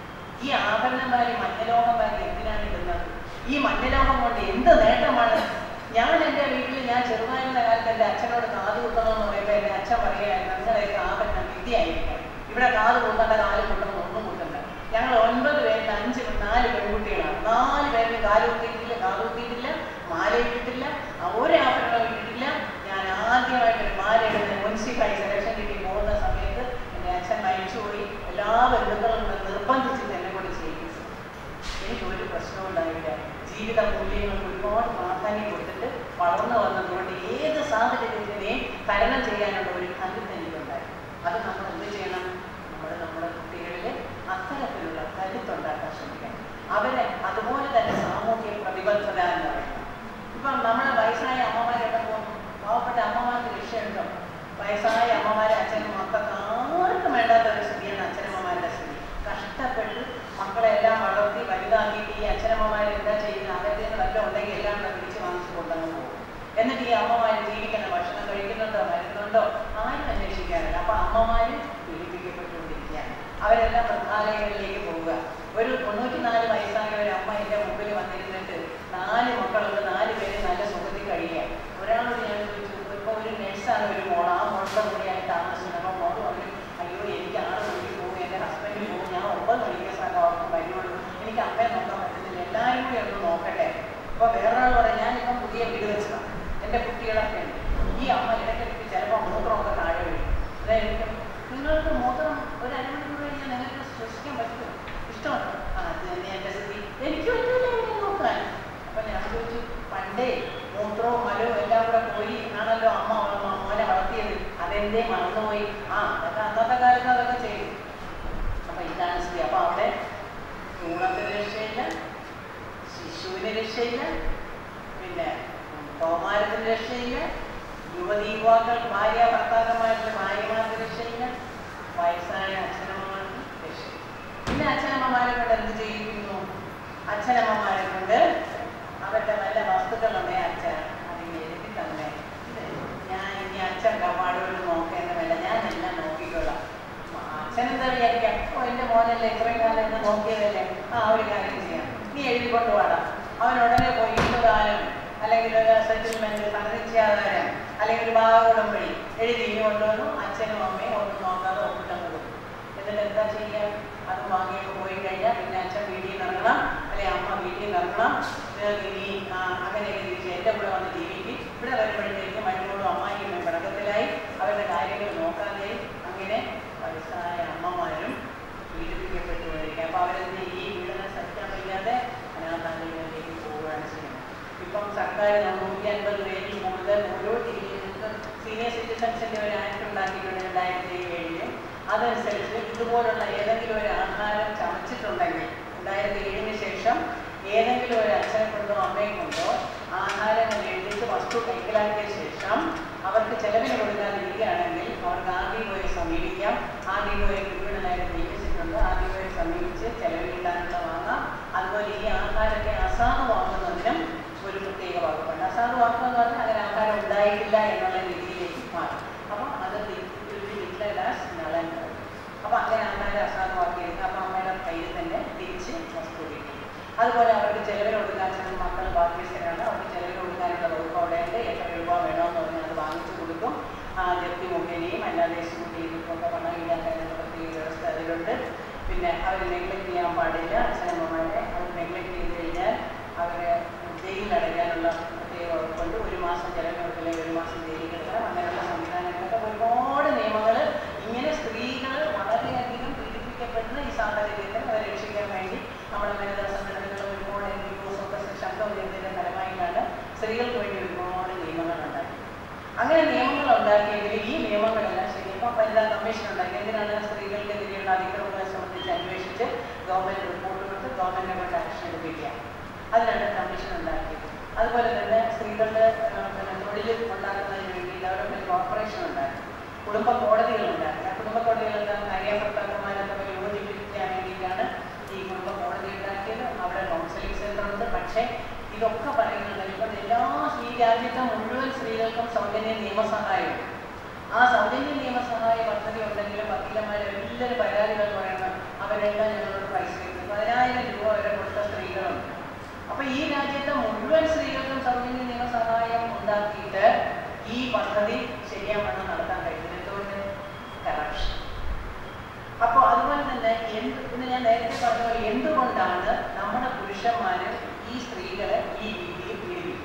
A: ഈ ആഭരണന്മാര് മഞ്ഞലോഹന്മാര് എന്തിനാണ് ഇടുന്നത് ഈ മഞ്ഞലോഹം കൊണ്ട് എന്ത് നേട്ടമാണ് ഞാൻ എൻ്റെ വീട്ടിൽ ഞാൻ ചെറുതായിരുന്ന കാലത്ത് എൻ്റെ അച്ഛനോട് കാത് കുത്തണമെന്ന് പറയുമ്പോൾ എൻ്റെ അച്ഛൻ പറയുകയായിരുന്നു നിങ്ങളെയൊക്കെ ആഭരണം വിദ്യയായിരിക്കണം ഇവിടെ കാത് കുത്തേണ്ട കാല് കുത്തണം ഒന്നും കുത്തണ്ട ഞങ്ങൾ ഒൻപത് പേരിൽ അഞ്ച് നാല് പെൺകുട്ടികളാണ് നാല് പേരിൽ കാല് കുത്തിയിട്ടില്ല കാത് കുത്തിയിട്ടില്ല മാല ഇട്ടിട്ടില്ല ഒരു ആഭരണം ഇട്ടിട്ടില്ല ഞാൻ ആദ്യമായിട്ട് ഒരു മാല ഇടുന്ന മുൻസിപ്പായി സെലക്ഷൻ കിട്ടി പോകുന്ന സമയത്ത് എൻ്റെ അച്ഛൻ മരിച്ചുപോയി എല്ലാ ബന്ധുക്കളും നിർബന്ധിച്ചിട്ട് എന്നെ കൊണ്ട് ചെയ്യിച്ചു എനിക്ക് ഒരു പ്രശ്നവും ഉണ്ടായില്ല ജീവിത മൂല്യങ്ങൾക്ക് ഒരുപാട് പ്രാധാന്യം കൊടുത്തിട്ട് വളർന്നു വന്നതുകൊണ്ട് ഏത് സാഹചര്യത്തിനെയും തരണം ചെയ്യാനുള്ള ഒരു കരുത്ത് എനിക്കുണ്ടായി അത് നമ്മൾ എന്ത് ചെയ്യണം നമ്മൾ നമ്മുടെ കുട്ടികളിൽ അത്തരത്തിലുള്ള കരുത്തുണ്ടാക്കാൻ ശ്രമിക്കണം അവരെ അതുപോലെ തന്നെ സാമൂഹ്യ പ്രതിബദ്ധത എന്ന് പറയുന്നത് ഇപ്പം നമ്മളെ വയസ്സായ അമ്മമാരൊക്കെ പോകുന്നു പാവപ്പെട്ട അമ്മമാർക്ക് രക്ഷയുണ്ടോ വയസ്സായ അമ്മമാരെ അച്ഛനും മക്കൾക്ക് ആർക്കും വേണ്ടാത്ത ഒരു സ്ഥിതിയാണ് അച്ഛനമ്മമാരുടെ സ്ഥിതി കഷ്ടപ്പെട്ട് മക്കളെല്ലാം വളർത്തി വലുതാക്കിയിട്ട് ഈ അച്ഛനമ്മമാർ എന്താ ചെയ്യുന്നത് അവരുടെ വല്ലതും ഉണ്ടെങ്കിൽ എല്ലാം കൂടെ പിടിച്ച് വാങ്ങിച്ചു കൊണ്ടങ്ങ് പോകും എന്നിട്ട് ഈ അമ്മമാർ ജീവിക്കുന്ന ഭക്ഷണം കഴിക്കുന്നുണ്ടോ മരുന്നുണ്ടോ ആരും അന്വേഷിക്കാറില്ല അപ്പൊ അമ്മമാര് പീഡിപ്പിക്കപ്പെട്ടുകൊണ്ടിരിക്കുകയാണ് അവരെല്ലാം വൃദ്ധാലയങ്ങളിലേക്ക് പോവുക ഒരു തൊണ്ണൂറ്റിനാല് വയസ്സായ ഒരു അമ്മ എൻ്റെ മുമ്പിൽ വന്നിരുന്നിട്ട് നാല് മക്കളുണ്ട് നാല് പേര് നല്ല സുഖത്തിൽ കഴിയുക ഒരാളോട് ഞാൻ ചോദിച്ചു ഇപ്പൊ ഒരു നഴ്സാണ് ഒരു മോൾ ആ മോളുടെ കൂടെയായി താമസിക്കുന്നത് അപ്പൊ മോള് പറഞ്ഞു അയ്യോ എനിക്ക് ആറ് മണിക്ക് പോകും എൻ്റെ ഹസ്ബൻഡ് പോകും ഞാൻ ഒമ്പത് മണിക്ക് സ്ഥലം അവർക്ക് വരുള്ളൂ എനിക്ക് അമ്മയെ നോക്കാൻ പറ്റുന്നില്ല എല്ലാവരും കൂടി ഒന്ന് നോക്കട്ടെ അപ്പൊ വേറൊരാൾ പറയും ഞാനിപ്പം പുതിയ വീട് വെച്ചതാണ് എൻ്റെ കുട്ടികളൊക്കെ ഉണ്ട് ഈ അമ്മ ഇടയ്ക്കിടയ്ക്ക് ചിലപ്പോൾ മൂത്രമൊക്കെ താഴെ വീഴും അതായത് നിങ്ങൾക്ക് മൂത്രം ഒരു അരമണി ശ്വസിക്കാൻ പറ്റുമോ ഇഷ്ടമുണ്ടോ ആ അത് തന്നെ എൻ്റെ സ്ഥിതി എനിക്ക് പറ്റില്ല എന്നെ നോക്കാൻ അപ്പൊ ഞാൻ ചോദിച്ചു പണ്ടേ മൂത്രവും മലവും എല്ലാം കൂടെ പോയി ആണല്ലോ അമ്മ അമ്മ മോനെ വളർത്തിയത് അതെന്തേ മറന്നുപോയി ആ അതൊക്കെ അന്നത്തെ കാലത്ത് അതൊക്കെ ചെയ്യും അപ്പൊ ഇതാണ് സ്ഥിതി അപ്പൊ അവിടെ ഭ്രൂണത്തിന് രക്ഷയില്ല ശിശുവിന് രക്ഷയില്ല പിന്നെ കൗമാരത്തിന് രക്ഷയില്ല യുവതി യുവാക്കൾ ഭാര്യ ഭർത്താക്കന്മാരുടെ ഭാര്യമാർക്ക് രക്ഷയില്ല വയസ്സായ അച്ഛനമ്മമാർക്ക് രക്ഷയില്ല പിന്നെ അച്ഛനമ്മമാരെ കൊണ്ട് എന്ത് ചെയ്യിക്കുന്നു അച്ഛനമ്മമാരെ കൊണ്ട് അവരുടെ നല്ല വസ്തുക്കളുണ്ട് അച്ഛൻ അതിന് എഴുതി തന്നെ ഇത് ഞാൻ ഇനി അച്ഛൻ കപാടുകൾ നോക്കേണ്ടതല്ല ഞാനെല്ലാം നോക്കിക്കോളാം അച്ഛനെന്താ വിചാരിക്കാം ഓ എൻ്റെ മോനല്ലേ ഇത്രയും കാലം എന്നെ നോക്കിയതല്ലേ ആ ഒരു കാര്യം ചെയ്യാം നീ എഴുതിക്കൊണ്ട് പാടാം അവൻ ഉടനെ പോയി ഇന്നുകാലം അല്ലെങ്കിൽ ഒരു സെറ്റിൽമെന്റ് സഹനിശ്ചയാധാരം അല്ലെങ്കിൽ ഒരു ഭാഗകുടമ്പടി എഴുതി ഇനി കൊണ്ടുവന്നു അച്ഛനും അമ്മയും ഒന്നും നോക്കാതെ ഒപ്പിട്ടങ്ങ് കൊടുക്കും എന്നിട്ട് എന്താ ചെയ്യാം അത് വാങ്ങിയൊക്കെ പോയി കഴിഞ്ഞാൽ പിന്നെ അച്ഛൻ വീട്ടിൽ നടക്കണം അല്ലെ അമ്മ വീട്ടിൽ നടക്കണം നിങ്ങൾക്ക് ഇനി ആ, അങ്ങനെയൊക്കെ തിരിച്ച് എൻ്റെ കൂടെ വന്ന് ജീവിക്കും ഇവിടെ വരുമ്പോഴത്തേക്കും മരുമോളും അമ്മായിയും പിണക്കത്തിലായി അവരുടെ കാര്യങ്ങൾ നോക്കാതെ അങ്ങനെ വയസ്സായ അമ്മമാരും പീഡിപ്പിക്കപ്പെട്ടു വരിക അപ്പോൾ അവരെന്ത് ഈ പീഡനം സഹിക്കാൻ വയ്യാതെ അനാഥാലയങ്ങളിലേക്ക് പോവുകയാണ് ചെയ്യുന്നത് ഇപ്പം സർക്കാർ നൂറ്റി അൻപത് പേരിൽ കൂടുതൽ ഓരോ ജില്ലയിലും സീനിയർ സിറ്റിസൺസിൻ്റെ ഒരു ആക്ട് ഉണ്ടാക്കിയിട്ടുണ്ട് രണ്ടായിരത്തി ഏഴില് അതനുസരിച്ച് ഇതുപോലുള്ള ഏതെങ്കിലും ഒരു ആഹാരം ചമച്ചിട്ടുണ്ടെങ്കിൽ രണ്ടായിരത്തി ഏഴിന് ശേഷം ഏതെങ്കിലും ഒരു അച്ഛനെ കൊണ്ടോ അമ്മയെ കൊണ്ടോ ആഹാരങ്ങൾ എഴുതിച്ച് വസ്തു കൈക്കലാക്കിയ ശേഷം അവർക്ക് ചെലവിന് കൊടുക്കാതിരിക്കുകയാണെങ്കിൽ അവർക്ക് ആർ ഡി ഒയെ സമീപിക്കാം ആർ ഡി ഒയെ ക്രിമിനലായിട്ട് നിയമിച്ചിട്ടുണ്ട് ആർ ഡി ഒയെ സമീപിച്ച് ചെലവ് കിട്ടാനുള്ള വാങ്ങാം അതുപോലെ ഈ ആഹാരത്തെ അസാധുവാക്കുന്നതിനും ഒരു പ്രത്യേക വകുപ്പുണ്ട് അസാധുവാക്കുക എന്ന് പറഞ്ഞാൽ അങ്ങനെ ആഹാരം ഉണ്ടായിട്ടില്ല എന്നുള്ള രീതിയിലേക്ക് മാറും അപ്പോൾ അത് നളൻ അപ്പോൾ അങ്ങനെ അമ്മയുടെ അസാധുവാക്കിയെടുക്കുക അപ്പോൾ അമ്മയുടെ കയ്യിൽ തന്നെ തിരിച്ച് വസ്തു കിട്ടി അതുപോലെ അവർക്ക് ചെലവിന് കൊടുക്കാൻ ചില മക്കൾ ബാധ്യസ്ഥരാണ് അവർക്ക് ചെലവിന് കൊടുക്കാനുള്ള വകുപ്പ് അവിടെ ഉണ്ട് എത്ര രൂപ വേണമെന്ന് പറഞ്ഞാൽ അത് വാങ്ങിച്ചു കൊടുക്കും ആ ജപ്തി മുഖേനയും അല്ലാതെ സ്കൂട്ടിയിലൊക്കെ പണം ഈടാക്കാനുള്ള പ്രത്യേക വ്യവസ്ഥ അതിലുണ്ട് പിന്നെ അവർ നെഗ്ലക്ട് ചെയ്യാൻ പാടില്ല അച്ഛനമ്മമാരെ അവർ നെഗ്ലക്ട് ചെയ്ത് കഴിഞ്ഞാൽ അവരെ ജയിലിൽ അടയ്ക്കാനുള്ള പ്രത്യേക വകുപ്പുണ്ട് ഒരു മാസം ചെലവിന് കൊടുത്തില്ലെങ്കിൽ ഒരു മാസം ജയിലിൽ കിടക്കണം അങ്ങനെയുള്ള സംവിധാനങ്ങളൊക്കെ ഒരുപാട് നിയമങ്ങൾ ഇങ്ങനെ സ്ത്രീകൾ വളരെയധികം പീഡിപ്പിക്കപ്പെടുന്ന ഈ സാഹചര്യത്തിൽ അവരെ രക്ഷിക്കാൻ വേണ്ടി നമ്മുടെ വനിതാ സംഘടനകൾ ഒരുപാട് എൻ ജി ഒസ് ഒക്കെ ശബ്ദം ഉയർത്തിൻ്റെ ഫലമായിട്ടാണ് സ്ത്രീകൾക്ക് വേണ്ടി ഒരുപാട് നിയമങ്ങൾ ഉണ്ടാക്കി അങ്ങനെ നിയമങ്ങൾ ഉണ്ടാക്കിയെങ്കിൽ ഈ നിയമങ്ങളെല്ലാം ശരി ഇപ്പം വനിതാ കമ്മീഷൻ ഉണ്ടാക്കി എന്തിനാണ് സ്ത്രീകൾക്കെതിരെയുള്ള അതിക്രമങ്ങളെ സംബന്ധിച്ച് അന്വേഷിച്ച് ഗവൺമെന്റ് റിപ്പോർട്ട് കൊടുത്ത് ഗവൺമെന്റിനെ കൊണ്ട് ആക്ഷൻ എടുപ്പിക്കുക അതിനാണ് കമ്മീഷൻ ഉണ്ടാക്കിയത് അതുപോലെ തന്നെ സ്ത്രീകളുടെ ആ, പിന്നെ തൊഴിൽ ഉണ്ടാക്കുന്നതിന് വേണ്ടി ഡെവലപ്മെന്റ് കോർപ്പറേഷൻ ഉണ്ടാക്കി കുടുംബ കോടതികൾ ഉണ്ടാക്കി ആ കുടുംബ കോടതികളെല്ലാം ഭാര്യ ഭർത്താക്കന്മാരെ തമ്മിൽ യോജിപ്പിക്കാൻ വേണ്ടിയിട്ടാണ് ഈ കുടുംബ കോടതി ഉണ്ടാക്കിയത് അവിടെ കൗൺസിലിംഗ് സെന്റർ ഉണ്ട് പക്ഷേ ഇതൊക്കെ പറയുന്നത് ഇപ്പം എല്ലാ ഈ രാജ്യത്തെ മുഴുവൻ സ്ത്രീകൾക്കും സൗജന്യ നിയമസഹായം ആ സൗജന്യ നിയമസഹായ പദ്ധതി ഉണ്ടെങ്കിലും വക്കീലന്മാർ എല്ലാവരും പരാതികൾ പറയുന്നത് അവരെല്ലാം ഞങ്ങളോട് പൈസ കിട്ടും പതിനായിരം രൂപ വരെ കൊടുത്ത സ്ത്രീകളുണ്ട് അപ്പൊ ഈ രാജ്യത്തെ മുഴുവൻ സ്ത്രീകൾക്കും സൗജന്യ നിയമസഹായം ഉണ്ടാക്കിയിട്ട് ഈ പദ്ധതി ശരിയാവണ്ണം നടത്താൻ കഴിയുന്നത് എന്തുകൊണ്ട് കറപ്ഷൻ അപ്പോൾ അതുപോലെ തന്നെ എന്ത് ഇന്ന് ഞാൻ നേരത്തെ പറഞ്ഞ പോലെ എന്തുകൊണ്ടാണ് നമ്മുടെ പുരുഷന്മാര് ഈ സ്ത്രീകളെ ഈ രീതിയിൽ പീഡിപ്പിക്കുന്നത്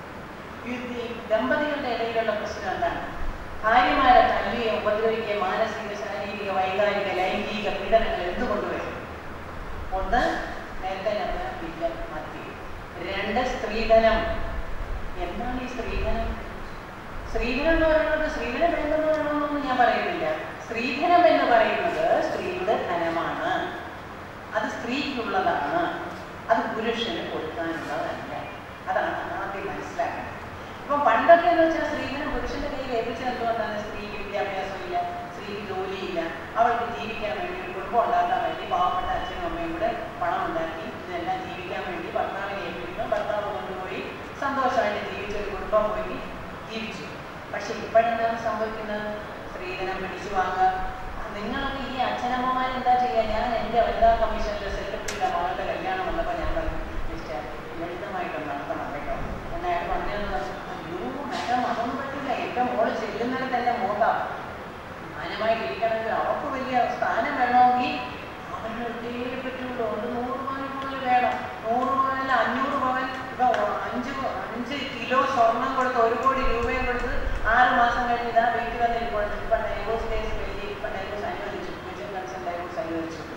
A: ഈ ഈ ദമ്പതികളുടെ ഇടയിലുള്ള പ്രശ്നം എന്താണ് ഭാര്യമാരെ തല്ലുകയും ഉപദ്രവിക്കുകയും മാനസിക ശാരീരിക വൈകാരിക ലൈംഗിക പീഡനങ്ങൾ എന്തുകൊണ്ട് വരും ഒന്ന് നേരത്തെ ഞാൻ പറഞ്ഞ വില്ലൻ മദ്യം രണ്ട് സ്ത്രീധനം എന്താണ് ഈ സ്ത്രീധനം സ്ത്രീധനം എന്ന് പറയുന്നത് സ്ത്രീധനം വേണ്ടെന്ന് പറയണമെന്നൊന്നും ഞാൻ പറയുന്നില്ല സ്ത്രീധനം എന്ന് പറയുന്നത് സ്ത്രീയുടെ ധനമാണ് അത് സ്ത്രീക്കുള്ളതാണ് അത് പുരുഷന് കൊടുക്കാനുള്ളതല്ല അതാണ് ആദ്യം മനസ്സിലാക്കേണ്ടത് ഇപ്പം പണ്ടൊക്കെ എന്ന് വെച്ചാൽ സ്ത്രീധനം പുരുഷന്റെ കയ്യിൽ ഏൽപ്പിച്ചത് എന്തുകൊണ്ടാണ് സ്ത്രീക്ക് വിദ്യാഭ്യാസമില്ല സ്ത്രീക്ക് ജോലിയില്ല അവൾക്ക് ജീവിക്കാൻ വേണ്ടി ഒരു കുടുംബം ഉണ്ടാക്കാൻ വേണ്ടി പാവപ്പെട്ട അച്ഛനും അമ്മയും കൂടെ പണം ഉണ്ടാക്കി ഇതെല്ലാം ജീവിക്കാൻ വേണ്ടി ഭർത്താവിനെ ഏൽപ്പിക്കുന്നു ഭർത്താവ് കൊണ്ടുപോയി സന്തോഷമായിട്ട് ജീവിച്ച ഒരു കുടുംബം പോയി ജീവിച്ചു പക്ഷെ ഇപ്പോഴെന്താണ് സംഭവിക്കുന്നത് സ്ത്രീധനം പിടിച്ചു വാങ്ങുക നിങ്ങളൊക്കെ ഈ അച്ഛനമ്മമാർ എന്താ ചെയ്യുക ഞാൻ എൻ്റെ വനിതാ കമ്മീഷനിലെ സെക്രട്ടറിയുടെ മകളുടെ കല്യാണം വന്നപ്പോൾ ഞാൻ പറഞ്ഞു മിസ്റ്റർ ലളിതമായിട്ടൊന്ന് നടത്തണം കേട്ടോ എന്ന് അയാൾ പറഞ്ഞതെന്ന് പറഞ്ഞു അയ്യോ മാഡം അതൊന്നും പറ്റില്ല എൻ്റെ മോള് ചെല്ലുന്നിടത്ത് എൻ്റെ മോട്ടാ മാന്യമായിട്ട് ഇരിക്കണമെങ്കിൽ അവർക്ക് വലിയ സ്ഥാനം വേണമെങ്കിൽ അവരുടെ അടുത്തേ പറ്റുള്ളൂ ഒരു നൂറ് പവൻ കൂടുതൽ വേണം നൂറ് പവനല്ല അഞ്ഞൂറ് പവൻ ഇപ്പൊ അഞ്ച് അഞ്ച് കിലോ സ്വർണം കൊടുത്ത് ഒരു കോടി രൂപയും കൊടുത്ത് ആറ് മാസം കഴിഞ്ഞ് ഇതാ വീട്ടിൽ വന്നിരിപ്പോൾ ഇപ്പൊ ഡൈവോഴ്സ് കേസ് വലിയ ഇപ്പൊ ഡൈവോഴ്സ് അനുവദിച്ചു മ്യൂച്വൽ കൺസെന്റ് ഡൈവോഴ്സ് അനുവദിച്ചു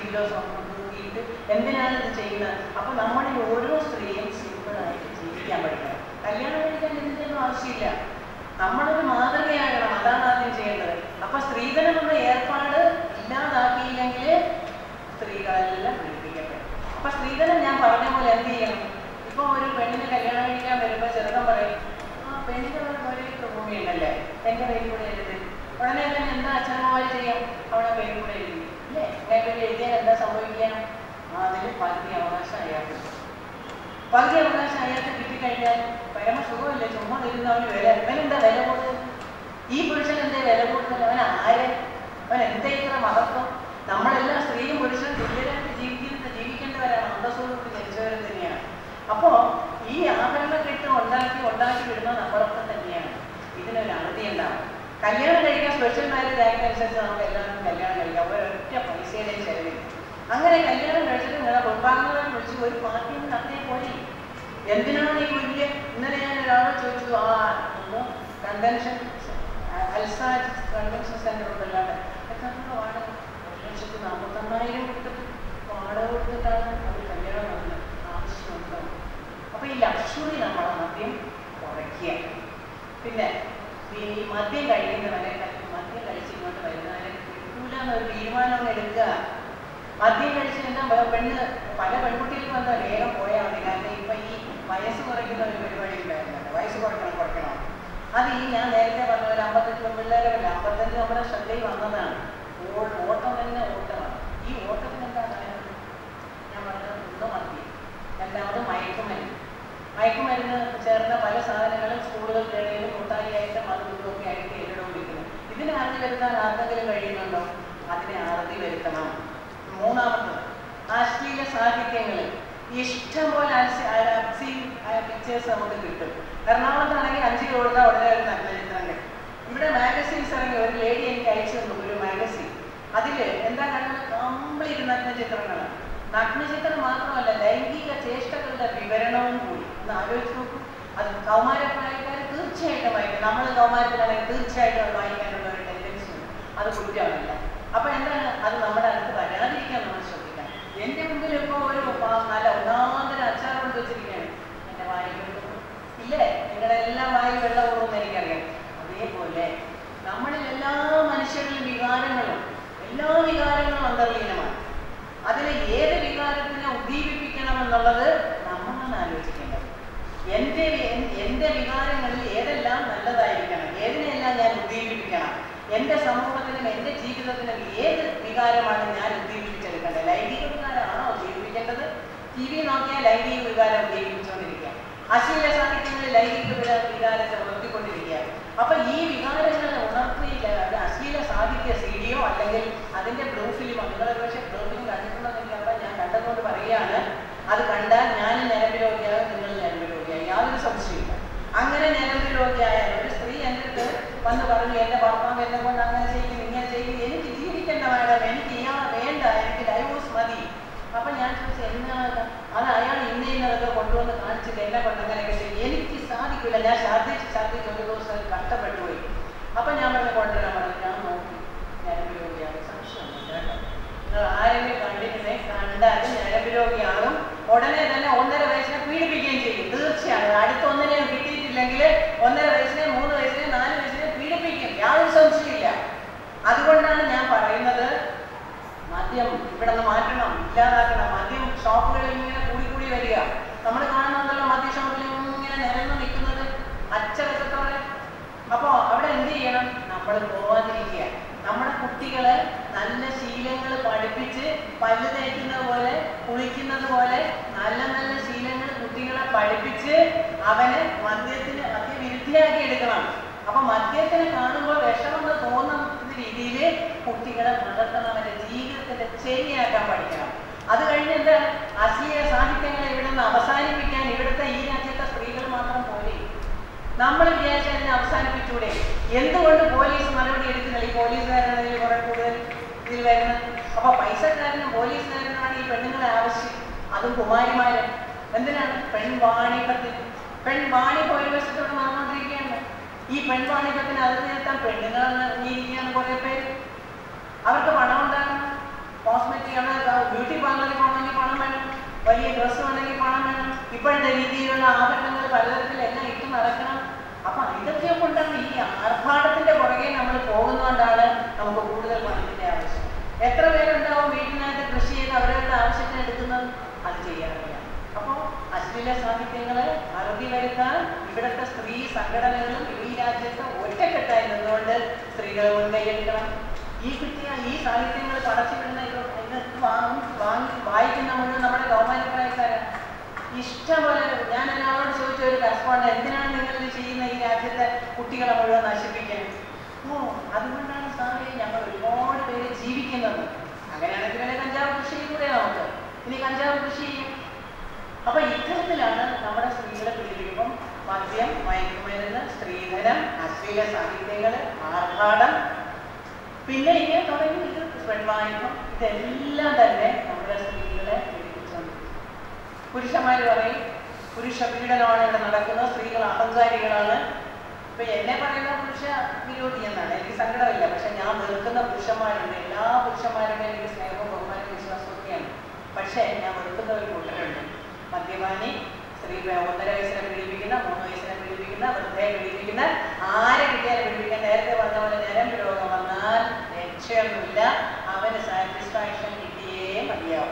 A: കിലോ സ്വർണ്ണം തൂക്കിയിട്ട് എന്തിനാണ് ഇത് ചെയ്യുന്നത് അപ്പൊ നമ്മുടെ ഓരോ സ്ത്രീയും സിമ്പിളായിട്ട് ജീവിക്കാൻ പഠിക്കണം കല്യാണം കഴിക്കാൻ ഇതിൻ്റെയൊന്നും ആവശ്യമില്ല നമ്മളൊരു മാതൃകയാകണം അതാണ് ആദ്യം ചെയ്യേണ്ടത് അപ്പൊ സ്ത്രീധനം എന്ന ഏർപ്പാട് ഇല്ലാതാക്കിയില്ലെങ്കിൽ സ്ത്രീകളെല്ലാം പീഡിപ്പിക്കപ്പെടും അപ്പൊ സ്ത്രീധനം ഞാൻ പറഞ്ഞ പോലെ എന്ത് ചെയ്യണം ഇപ്പൊ ഒരു പെണ്ണിന് കല്യാണം കഴിക്കാൻ വരുമ്പോ ചെറുക്കൻ പറയും ആ പെണ്ണിന് ഒരു ഭൂമിയുണ്ടല്ലേ എന്റെ പേര് കൂടെ എഴുതി ഉടനെ തന്നെ എന്താ അച്ഛനമ്മമാര് ചെയ്യാം അവിടെ പേര് കൂടെ എഴുതി അല്ലേ അങ്ങനെ പേര് എഴുതിയാൽ എന്താ സംഭവിക്കുക അതിൽ പകുതി അവകാശം അയാൾക്ക് കിട്ടും. പകുതി അവകാശം അയാൾക്ക് കിട്ടിക്കഴിഞ്ഞാൽ പരമസുഖമല്ലേ ചുമ്മാ തരുന്നവന് വില ഇവനെന്താ വില കൂടുതൽ ഈ പുരുഷൻ എന്തേ വില കൂടുതൽ അവൻ ആര് അവൻ എന്തേ ഇത്ര മഹത്വം നമ്മളെല്ലാം സ്ത്രീയും പുരുഷനും തുല്യരായിട്ട് ജീവിക്കുന്ന ജീവിക്കേണ്ടവരാണ് അന്തസ്സോടുകൂടി ജനിച്ചവരും തന്നെയാണ് അപ്പോ ഈ ആഭരണക്കെട്ട് ഉണ്ടാക്കി ഉണ്ടാക്കി വിടുന്നത് നമ്മളൊക്കെ തന്നെയാണ് ഇതിനൊരു അറുതി ഉണ്ടാവും കല്യാണം കഴിക്കാൻ സ്പെഷ്യൽ മാരേജ് ആക്ട് അനുസരിച്ച് നമുക്ക് എല്ലാവർക്കും കല്യാണം കഴിക്കാം ഒരൊറ്റ പൈസയുടെയും ചെലവില്ല അങ്ങനെ കല്യാണം കഴിച്ചിട്ട് നിങ്ങളെ കുടുംബാംഗങ്ങളെ വിളിച്ച് ഒരു പാർട്ടിയിൽ നിന്ന് അതേ പോലെ എന്തിനാണ് ഈ വലിയ ഇന്നലെ ഞാൻ ഒരാളോട് ചോദിച്ചു ആ എന്തോ കൺവെൻഷൻ അൽസാജ് കൺവെൻഷൻ സെന്റർ ഉണ്ടല്ലോ അവിടെ എത്ര വാടക ഒരു ലക്ഷത്തി നാൽപ്പത്തൊന്നായിരം കൊടുത്തിട്ട് വാടക കൊടുത്തിട്ടാണ് അവർ കല്യാണം നടന്നത് ആവശ്യമുണ്ടോ അപ്പൊ ഈ ലക്ഷറി നമ്മളെ മദ്യം കുറയ്ക്കുക പിന്നെ ഈ മദ്യം കഴിക്കുന്നവരെ മദ്യം കഴിച്ച് ഇങ്ങോട്ട് വരുന്നവരെ കിട്ടൂല എന്നൊരു തീരുമാനം അങ്ങ് എടുക്കുക മദ്യം കഴിച്ച് എന്താ പെണ്ണ് പല പെൺകുട്ടികൾക്ക് വന്ന വേഗം പോയാൽ മതി കാരണം ഇപ്പൊ ഈ വയസ്സ് കുറയ്ക്കുന്ന ഒരു പരിപാടി ഉണ്ടായിരുന്നല്ലോ വയസ്സ് കുറയ്ക്കണം കുറയ്ക്കണം അത് ഈ ഞാൻ നേരത്തെ പറഞ്ഞ പോലെ അമ്പത്തഞ്ച് പെൺപിള്ളേരല്ല അമ്പത്തഞ്ച് നമ്മുടെ ശ്രദ്ധയിൽ വന്നതാണ് ഓ- ഓട്ടം തന്നെ ഓട്ടമാണ് ഈ ഓട്ടത്തിന് എന്താ പറയുന്നത് ഞാൻ പറഞ്ഞത് ഒന്ന് മദ്യം രണ്ടാമത് മയക്കുമരുന്ന് മയക്കുമരുന്ന് ചേർന്ന പല സാധനങ്ങളും സ്കൂളുകൾക്കിടയിലും മുട്ടായിയായിട്ടും അതും ഇതും ഒക്കെ ആയിട്ട് എല്ലാം വിളിക്കുന്നു ഇതിനെ അറുതി വരുത്താൻ ആർക്കെങ്കിലും കഴിയുന്നുണ്ടോ അതിനെ അറുതി വരുത്തണം മൂന്നാമത്തത് അശ്ലീല സാഹിത്യങ്ങൾ ഇഷ്ടം പോലെ പിക്ചേഴ്സ് നമുക്ക് കിട്ടും എറണാകുളത്താണെങ്കിൽ അഞ്ച് രൂപ കൊടുത്താൽ ഉടനെ ഒരു നല്ല ചിത്രം കിട്ടും ഇവിടെ മാഗസീൻസ് ഇറങ്ങി ഒരു ലേഡി എനിക്ക് അയച്ചു തന്നു ഒരു മാഗസീൻ അതിൽ എന്താ കാണുന്നത് കംപ്ലീറ്റ് നഗ്ന ചിത്രങ്ങളാണ് നഗ്നചിത്രം മാത്രമല്ല ലൈംഗിക ചേഷ്ടകളുടെ വിവരണവും കൂടി ഒന്ന് ആലോചിച്ച് നോക്കൂ അത് കൗമാരപ്രായക്കാർ തീർച്ചയായിട്ടും വായിക്കും നമ്മൾ കൗമാരത്തിലാണെങ്കിൽ തീർച്ചയായിട്ടും അത് വായിക്കാനുള്ള ഒരു ടെൻഡൻസി ഉണ്ട് അത് കുറ്റമല്ല അപ്പൊ എന്താണ് അത് നമ്മുടെ അടുത്ത് വരാതിരിക്കാൻ നമ്മൾ ശ്രദ്ധിക്കണം എന്റെ മുമ്പിൽ ഇപ്പോൾ ഒരു പ- നല്ല ഒന്നാന്തര അച്ചാർ കൊണ്ട് വെച്ചിരിക്കുകയാണ് എന്റെ വായിൽ വെള്ളം ഇല്ലേ നിങ്ങളുടെ എല്ലാം വായിൽ വെള്ളം ഊറുമെന്ന് എനിക്കറിയാം അതേപോലെ നമ്മളിൽ എല്ലാ മനുഷ്യരിലും വികാരങ്ങളും എല്ലാ വികാരങ്ങളും അന്തർലീനമാണ് അതിൽ ഏത് വികാരത്തിനെ ഉദ്ദീപിപ്പിക്കണം എന്നുള്ളത് നമ്മളാണ് ആലോചിക്കേണ്ടത് എൻ്റെ വി- എൻ- എൻ്റെ വികാരങ്ങളിൽ ഏതെല്ലാം നല്ലതായിരിക്കണം ഏതിനെല്ലാം ഞാൻ ഉദ്ദീപിപ്പിക്കണം എൻ്റെ സമൂഹത്തിനും എൻ്റെ ജീവിതത്തിനും ഏത് വികാരമാണ് ഞാൻ ഉദ്ദീപിപ്പിച്ചെടുക്കേണ്ടത് ലൈംഗിക വികാരമാണോ ഉദ്ദീപിപ്പിക്കേണ്ടത് ടി വി നോക്കിയാൽ ലൈംഗിക വികാരം ഉദ്ദീപിപ്പിച്ചുകൊണ്ടിരിക്കുക അശ്ലീല സാഹിത്യങ്ങളിൽ ലൈംഗിക വികാ- വികാരത്തെ ഉണർത്തിക്കൊണ്ടിരിക്കുക അപ്പൊ ഈ വികാരങ്ങളെ ഉണർത്തിയില്ല ഒരു അശ്ലീല സാഹിത്യ സീഡിയോ അല്ലെങ്കിൽ അതിന്റെ ബ്ലൂ ഫിലിമോ നിങ്ങൾ പക്ഷേ ബ്ലൂ ഫിലിം കണ്ടിട്ടുണ്ടെന്ന് എനിക്കറിയാം ഞാൻ കണ്ടതുകൊണ്ട് പറയുകയാണ് അത് കണ്ടാൽ ഞാൻ നിലവിൽ രോഗിയാകും നിങ്ങൾ നിലവിൽ രോഗിയായി യാതൊരു സംശയമില്ല അങ്ങനെ നിലവിൽ രോഗിയായാൽ ഒരു സ്ത്രീ എൻ്റെ അടുത്ത് വന്ന് പറഞ്ഞു എൻ്റെ ഭർത്താവ് എന്നെ കൊണ്ട് അങ്ങനെ ചെയ്യും ഇങ്ങനെ ചെയ്യും എനിക്ക് ജീവിക്കേണ്ട മാഡം എനിക്ക് ഇയാളെ വേണ്ട എനിക്ക് ഡൈവോഴ്സ് മതി അപ്പൊ ഞാൻ ചോദിച്ചു എന്താണ് അത് അയാൾ ഇന്ന ഇന്നതൊക്കെ കൊണ്ടുവന്ന് കാണിച്ചിട്ട് എന്നെ കൊണ്ട് അങ്ങനെയൊക്കെ ചെയ്യും എനിക്ക് സാധിക്കില്ല ഞാൻ ഛർദ്ദിച്ച് ഛർദ്ദിച്ച് ഒരു ദിവസം കഷ്ടപ്പെട്ടു പോയി അപ്പൊ ഞാൻ പറഞ്ഞ കൊണ്ടുവരാൻ പറഞ്ഞു ഞാൻ നോക്കി ഞരമ്പ് രോഗിയാണ് സംശയമൊന്നുമില്ല കേട്ടോ നിങ്ങൾ ആരെങ്കിലും കണ്ടിരുന്നേ കണ്ടാൽ ഞരമ്പ് രോഗിയാകും ഉടനെ തന്നെ ഒന്നര വയസ്സിനെ പീഡിപ്പിക്കുകയും ചെയ്യും തീർച്ചയാണ് അടുത്ത ഒന്നിനെ കിട്ടിയിട്ടില്ലെങ്കിൽ ഒന്നര വയസ്സിനെ മൂന്ന് വയസ്സിനെ നാല് വയസ്സിനെ പീഡിപ്പിക്കും യാതൊരു സംശയമില്ല അതുകൊണ്ടാണ് ഞാൻ പറയുന്നത് മദ്യം ഇവിടെ നിന്ന് മാറ്റണം ഇല്ലാതാക്കണം മദ്യം ഷോപ്പുകളിൽ ഇങ്ങനെ കൂടി കൂടി വരിക നമ്മൾ കാണുന്നുണ്ടല്ലോ മദ്യ ഷോപ്പിൽ ഇങ്ങനെ നിരന്ന് നിൽക്കുന്നത് അച്ചടക്കത്തോടെ അപ്പോൾ അവിടെ എന്ത് ചെയ്യണം നമ്മൾ പോവാതിരിക്കുക നമ്മുടെ കുട്ടികളെ നല്ല ശീലങ്ങൾ പഠിപ്പിച്ച് പല്ല് തേക്കുന്നത് പോലെ കുളിക്കുന്നത് പോലെ നല്ല നല്ല ശീലങ്ങൾ കുട്ടികളെ പഠിപ്പിച്ച് അവനെ മദ്യത്തിന് മദ്യവിരുദ്ധിയാക്കി എടുക്കണം അപ്പൊ മദ്യത്തിനെ കാണുമ്പോൾ വിഷമെന്ന് തോന്നുന്ന രീതിയിൽ കുട്ടികളെ വളർത്തണം അവന്റെ ജീവിതത്തിന്റെ ശരിയാക്കാൻ പഠിക്കണം അത് കഴിഞ്ഞ് എന്താണ് അശ്ലീല സാഹിത്യങ്ങളെ ഇവിടെ നിന്ന് അവസാനിപ്പിക്കാൻ ഇവിടുത്തെ ഈ രാജ്യത്തെ സ്ത്രീകൾ മാത്രം പോലെ നമ്മൾ വിചാരിച്ച അതിനെ അവസാനിപ്പിച്ചൂടെ എന്തുകൊണ്ട് പോലീസ് നടപടി എടുക്കുന്നില്ല ഈ പോലീസുകാരാണ് ഇതിൽ കുറെ കൂടുതൽ ഇതിൽ വരുന്നത് അപ്പൊ പൈസക്കാരനും പോലീസുകാരനുമാണ് ഈ പെണ്ണുങ്ങളെ ആവശ്യം അതും കുമാരിമാര് എന്തിനാണ് പെൺവാണിഭത്തിന് പെൺവാണിഭം ഒരു വശത്തോട് നടന്നുകൊണ്ടിരിക്കുകയാണ് ഈ പെൺവാണിഭത്തിന് അതിൽ നിർത്താൻ പെണ്ണുങ്ങളെന്ന് ഇരിക്കുകയാണ് കുറെ പേര് അവർക്ക് പണം ഉണ്ടാകണം കോസ്മെറ്റിക് അവിടെ വലിയ ഡ്രസ്സ് വേണമെങ്കിൽ പണം വേണം ഇപ്പോഴത്തെ രീതിയിലുള്ള ആഭരണങ്ങൾ പലതരത്തിലെല്ലാം ഇട്ട് നടക്കണം അപ്പൊ ഇതൊക്കെ കൊണ്ടാണ് ഈ ആർഭാടത്തിന്റെ പുറകെ നമ്മൾ പോകുന്നതുകൊണ്ടാണ് നമുക്ക് കൂടുതൽ പണത്തിന്റെ ആവശ്യം എത്ര പേരുണ്ടാവും വീട്ടിനകത്ത് കൃഷി ചെയ്ത് അവരവരുടെ ആവശ്യത്തിന് എടുക്കുന്നത് അത് ചെയ്യാറില്ല അപ്പോ അശ്ലീല സാഹിത്യങ്ങള് അറുതി വരുത്താൻ ഇവിടുത്തെ സ്ത്രീ സംഘടനകളും ഈ രാജ്യത്ത് ഒറ്റക്കെട്ടായി നിന്നുകൊണ്ട് സ്ത്രീകൾ മുൻകൈയെടുക്കണം ഈ കിട്ടിയ ഈ സാഹിത്യങ്ങൾ പടച്ചുവിടുന്ന ഇത് ഇത് വാങ്ങി വാങ്ങി വായിക്കുന്ന മുഴുവൻ നമ്മുടെ കൗമാരപ്രായക്കാരാണ് ഇഷ്ടംപോലെ ഞാൻ ഒരാളോട് ചോദിച്ച ഒരു കറസ്പോണ്ട് എന്തിനാണ് നിങ്ങൾ ഇത് ചെയ്യുന്ന ഈ രാജ്യത്തെ കുട്ടികളെ മുഴുവൻ നശിപ്പിക്കാൻ ഓ അതുകൊണ്ടാണ് സാറേ ഞങ്ങൾ ഒരുപാട് പേര് ജീവിക്കുന്നത് അങ്ങനെയാണെങ്കിൽ പിന്നെ കഞ്ചാവ് കൃഷി ചെയ്തുകൂടെ നമുക്ക് ഇനി കഞ്ചാവ് കൃഷി ചെയ്യും അപ്പൊ ഇത്തരത്തിലാണ് നമ്മുടെ സ്ത്രീകളെ പീഡിപ്പിക്കുമ്പം മദ്യം മയക്കുമരുന്ന് സ്ത്രീധനം അശ്ലീല സാഹിത്യങ്ങള് ആർഭാടം പിന്നെ ഇങ്ങനെ തുടങ്ങി ഇത് പെൺവായ്പം ഇതെല്ലാം തന്നെ നമ്മുടെ സ്ത്രീകളെ പീഡിപ്പിച്ചുകൊണ്ടിരിക്കും പുരുഷന്മാർ പറയും പുരുഷ പീഡനമാണ് ഇവിടെ നടക്കുന്നത് സ്ത്രീകൾ അഹങ്കാരികളാണ് ഇപ്പൊ എന്നെ പറയുന്ന പുരുഷ വിരോധി എന്നാണ് എനിക്ക് സങ്കടമില്ല പക്ഷെ ഞാൻ വെറുക്കുന്ന പുരുഷന്മാരുണ്ട് എല്ലാ പുരുഷന്മാരുടെ എനിക്ക് സ്നേഹവും ബഹുമാനവും വിശ്വാസമൊക്കെയാണ് പക്ഷേ ഞാൻ വെറുക്കുന്ന ഒരു കൂട്ടരുണ്ട് മദ്യപാനി സ്ത്രീ ഒന്നര വയസ്സിനെ പീഡിപ്പിക്കുന്ന മൂന്ന് വയസ്സിനെ പീഡിപ്പിക്കുന്ന വൃദ്ധയെ പീഡിപ്പിക്കുന്ന ആരെ കിട്ടിയാലും പീഡിപ്പിക്കാൻ നേരത്തെ പറഞ്ഞ പോലെ ഞരമ്പ് രോഗം വന്നാൽ രക്ഷയൊന്നുമില്ല അവന് സാറ്റിസ്ഫാക്ഷൻ കിട്ടിയേ മതിയാവും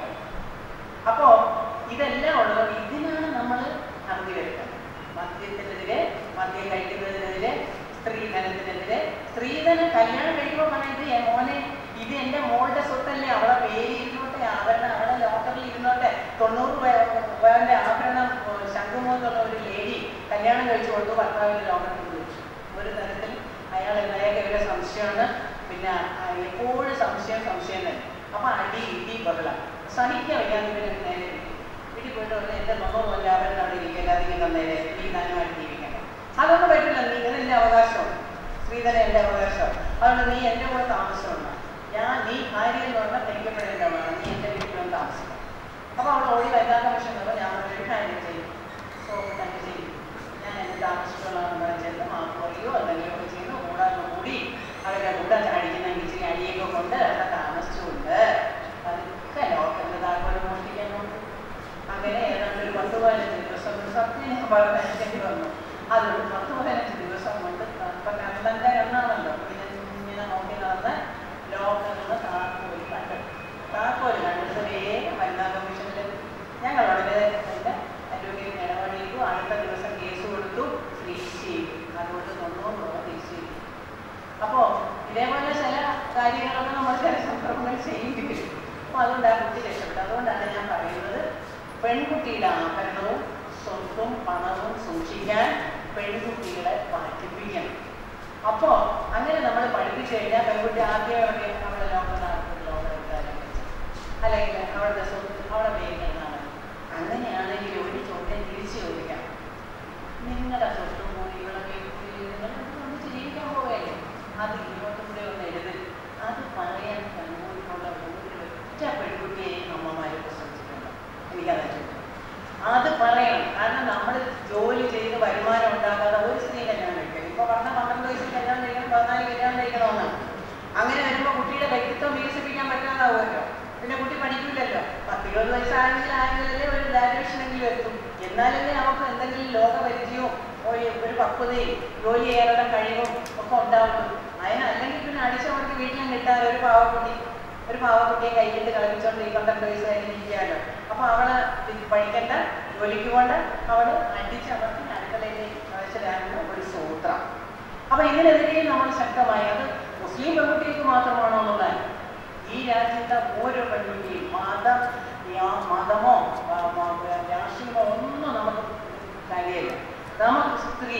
A: അപ്പോ ഇതെല്ലാം ഉള്ളത് ഇതിനാണ് നമ്മൾ നടത്തി വരുന്നത് മദ്യത്തിനെതിരെ മദ്യം കഴിക്കുന്നതിനെതിരെ സ്ത്രീധനത്തിനെതിരെ സ്ത്രീധനം കല്യാണം കഴിക്കുമ്പോൾ പറയുന്നത് "ഏ മോനെ ഇത് എൻ്റെ മോളുടെ സ്വത്തല്ലേ അവളെ പേര് ഇരുന്നോട്ടെ ആഭരണം അവളെ ലോക്കറിൽ ഇരുന്നോട്ടെ തൊണ്ണൂറ് പേരുടെ ആഭരണം ഏർ ശംഖുമുഖത്തുള്ള ഒരു ലേഡി കല്യാണം കഴിച്ചു കൊടുത്തു ഭർത്താവിൻ്റെ ലോക്കറിൽ വെച്ചു ഒരു തരത്തിൽ അയാൾ എന്തായാലും ഇവരെ സംശയമാണ് പിന്നെ ആ, എപ്പോഴും സംശയം സംശയം തന്നെ അപ്പൊ അടി ഇടി ബഹളം സഹിക്കാൻ വയ്യാതെ ഇവരെ നേരെ ഇരിക്കും. വീട്ടിൽ പോയിട്ട് പറഞ്ഞ എന്റെ മൊത്തം പോലെ അവരുടെ അവിടെ ഇരിക്കില്ല അധികം തന്നേരെ ഈ നാനുമായിട്ട് ജീവിക്കണം അതൊന്നും പറ്റില്ല നീ ഇതെന്റെ അവകാശമാണ് സ്ത്രീധന എന്റെ അവകാശമാണ് അതുകൊണ്ട് നീ എന്റെ കൂടെ താമസമുണ്ട് ഞാൻ നീ ഭാര്യ എന്ന് പറഞ്ഞാൽ തെങ്കപ്പെടേണ്ടവളാണ് നീ എന്റെ വീട്ടിൽ വന്ന് താമസിക്കണം അപ്പൊ അവൾ ഓടി വൈകാത്ത പക്ഷം പറഞ്ഞപ്പോൾ ഞാൻ പറഞ്ഞു, ഒരു കാര്യം ചെയ്യും സോ തന്നെ ചെയ്യും ഞാൻ എന്നെ താമസിച്ചുള്ളതെന്ന് പറഞ്ഞിട്ട് മാപ്പ് പറയുകയോ എന്തെങ്കിലുമൊക്കെ ചെയ്യുന്നു കൂടാതെ കൂടി അവരുടെ കൂടെ അടിക്കുന്ന ഇച്ചിരി അടിയൊക്കെ കൊണ്ട് അവിടെ താമസിച്ചുകൊണ്ട് അതൊക്കെ ലോക്കറിന്റെ താക്കോല് മോഷ്ടിക്കാൻ നോക്കും അങ്ങനെ ഏതാണ്ട് ഒരു പത്ത് പതിനഞ്ച് ദിവസം കൊണ്ട് സത്യം ഞാൻ പറഞ്ഞിട്ട് വന്നു അത് ഒരു പത്ത് പതിനഞ്ച് ദിവസം കൊണ്ട് ഇപ്പൊ കണ്ണന്റെ എണ്ണാണല്ലോ പിന്നെ ഇങ്ങനെ നോക്കി നടന്ന് ലോക്കറിൽ താക്കോല് കണ്ടു താക്കോല് കണ്ടിട്ട് വേഗം വനിതാ കമ്മീഷനിൽ ഞങ്ങൾ വളരെ അതിന്റെ അഡ്വക്കേറ്റിന് ഇടപെടിയിട്ടു അടുത്ത ദിവസം കേസ് കൊടുത്തു ഫ്രീസ് ചെയ്തു അതുകൊണ്ട് തൊണ്ണൂറ് രൂപ ഫ്രീസ് ചെയ്തു അപ്പോ ഇതേപോലെ ചില കാര്യങ്ങളൊക്കെ നമ്മൾ ചില സന്ദർഭങ്ങൾ ചെയ്യേണ്ടി വരും അപ്പൊ അതുകൊണ്ട് ആ കുട്ടി രക്ഷപ്പെട്ടു അതുകൊണ്ടാണ് ഞാൻ പറയുന്നത് പെൺകുട്ടിയുടെ ആഭരണവും സ്വത്തും പണവും സൂക്ഷിക്കാൻ പെൺകുട്ടികളെ പഠിപ്പിക്കണം അപ്പോ അങ്ങനെ നമ്മൾ പഠിപ്പിച്ചു കഴിഞ്ഞാൽ പെൺകുട്ടി ആദ്യം അവിടെ അവിടെ ലോകം ലോകം എടുത്താലും അല്ലെങ്കിൽ അവളുടെ സ്വത്ത് അവളെ പേരിലാണ് അങ്ങനെയാണെങ്കിൽ ഒരു ചോദ്യം തിരിച്ചു ചോദിക്കാം നിങ്ങളുടെ സ്വത്തും കൂടി ഇവിടെ ഒന്നിച്ച് ജീവിക്കാൻ പോവുകയല്ലേ അത് ഇങ്ങോട്ടും കൂടെ ഒന്ന് എഴുതി അത് പറയാൻ കണ്ണൂരിലുള്ള ഒരു ഒറ്റ പെൺകുട്ടിയെയും അമ്മമാരെ പ്രസംഗിച്ചിട്ടുണ്ട് എനിക്കതാ ചോദിച്ചത് അത് പറയണം കാരണം നമ്മൾ ജോലി ചെയ്ത് വരുമാനം ഉണ്ടാക്കാതെ ഒരു സ്ത്രീ കല്യാണം കഴിക്കണം ഇപ്പൊ പറഞ്ഞ പന്ത്രണ്ട് വയസ്സിൽ കല്യാണം കഴിക്കണം പതിനാല് കല്യാണം കഴിക്കണമെന്നാണ് അങ്ങനെ വരുമ്പോൾ കുട്ടിയുടെ വ്യക്തിത്വം വികസിപ്പിക്കാൻ പറ്റാതാവുമല്ലോ പിന്നെ കുട്ടി പഠിക്കില്ലല്ലോ പത്തിരുപത് വയസ്സാണെങ്കിൽ ആയെങ്കിലല്ലേ ഒരു ഗ്രാജുവേഷനെങ്കിലും എത്തും എന്നാലല്ലേ നമുക്ക് എന്തെങ്കിലും ലോകപരിചയവും ഒരു ഒരു പക്വതയും ജോലി ചെയ്യാനുള്ള കഴിവും ഒക്കെ ഉണ്ടാവുള്ളൂ അതിനല്ലെങ്കിൽ പിന്നെ അടിച്ചവർക്ക് വീട്ടിലും കിട്ടാൻ ഒരു പാവക്കുട്ടി ഒരു പാവക്കുട്ടിയെ കൈയിട്ട് കളിപ്പിച്ചോണ്ട് ഈ പന്ത്രണ്ട് വയസ്സ് കഴിഞ്ഞിരിക്കുകയല്ലോ അപ്പൊ അവള് ഇത് പഠിക്കണ്ട ജോലിക്ക് പോണ്ട അവള് അടിച്ച് അവർക്ക് അടുക്കളയിലേക്ക് അയച്ചിടാനുള്ള ഒരു സൂത്രം അപ്പൊ ഇതിനെതിരെ നമ്മൾ ശക്തമായി അത് മുസ്ലിം പെൺകുട്ടികൾക്ക് മാത്രമാണോ എന്നുള്ളതാണ് ഈ രാജ്യത്തെ ഓരോ പെൺകുട്ടിയും മതം യാ- മതമോ ആ, മ- രാഷ്ട്രീയമോ ഒന്നും നമുക്ക് കാര്യമില്ല നമുക്ക് സ്ത്രീ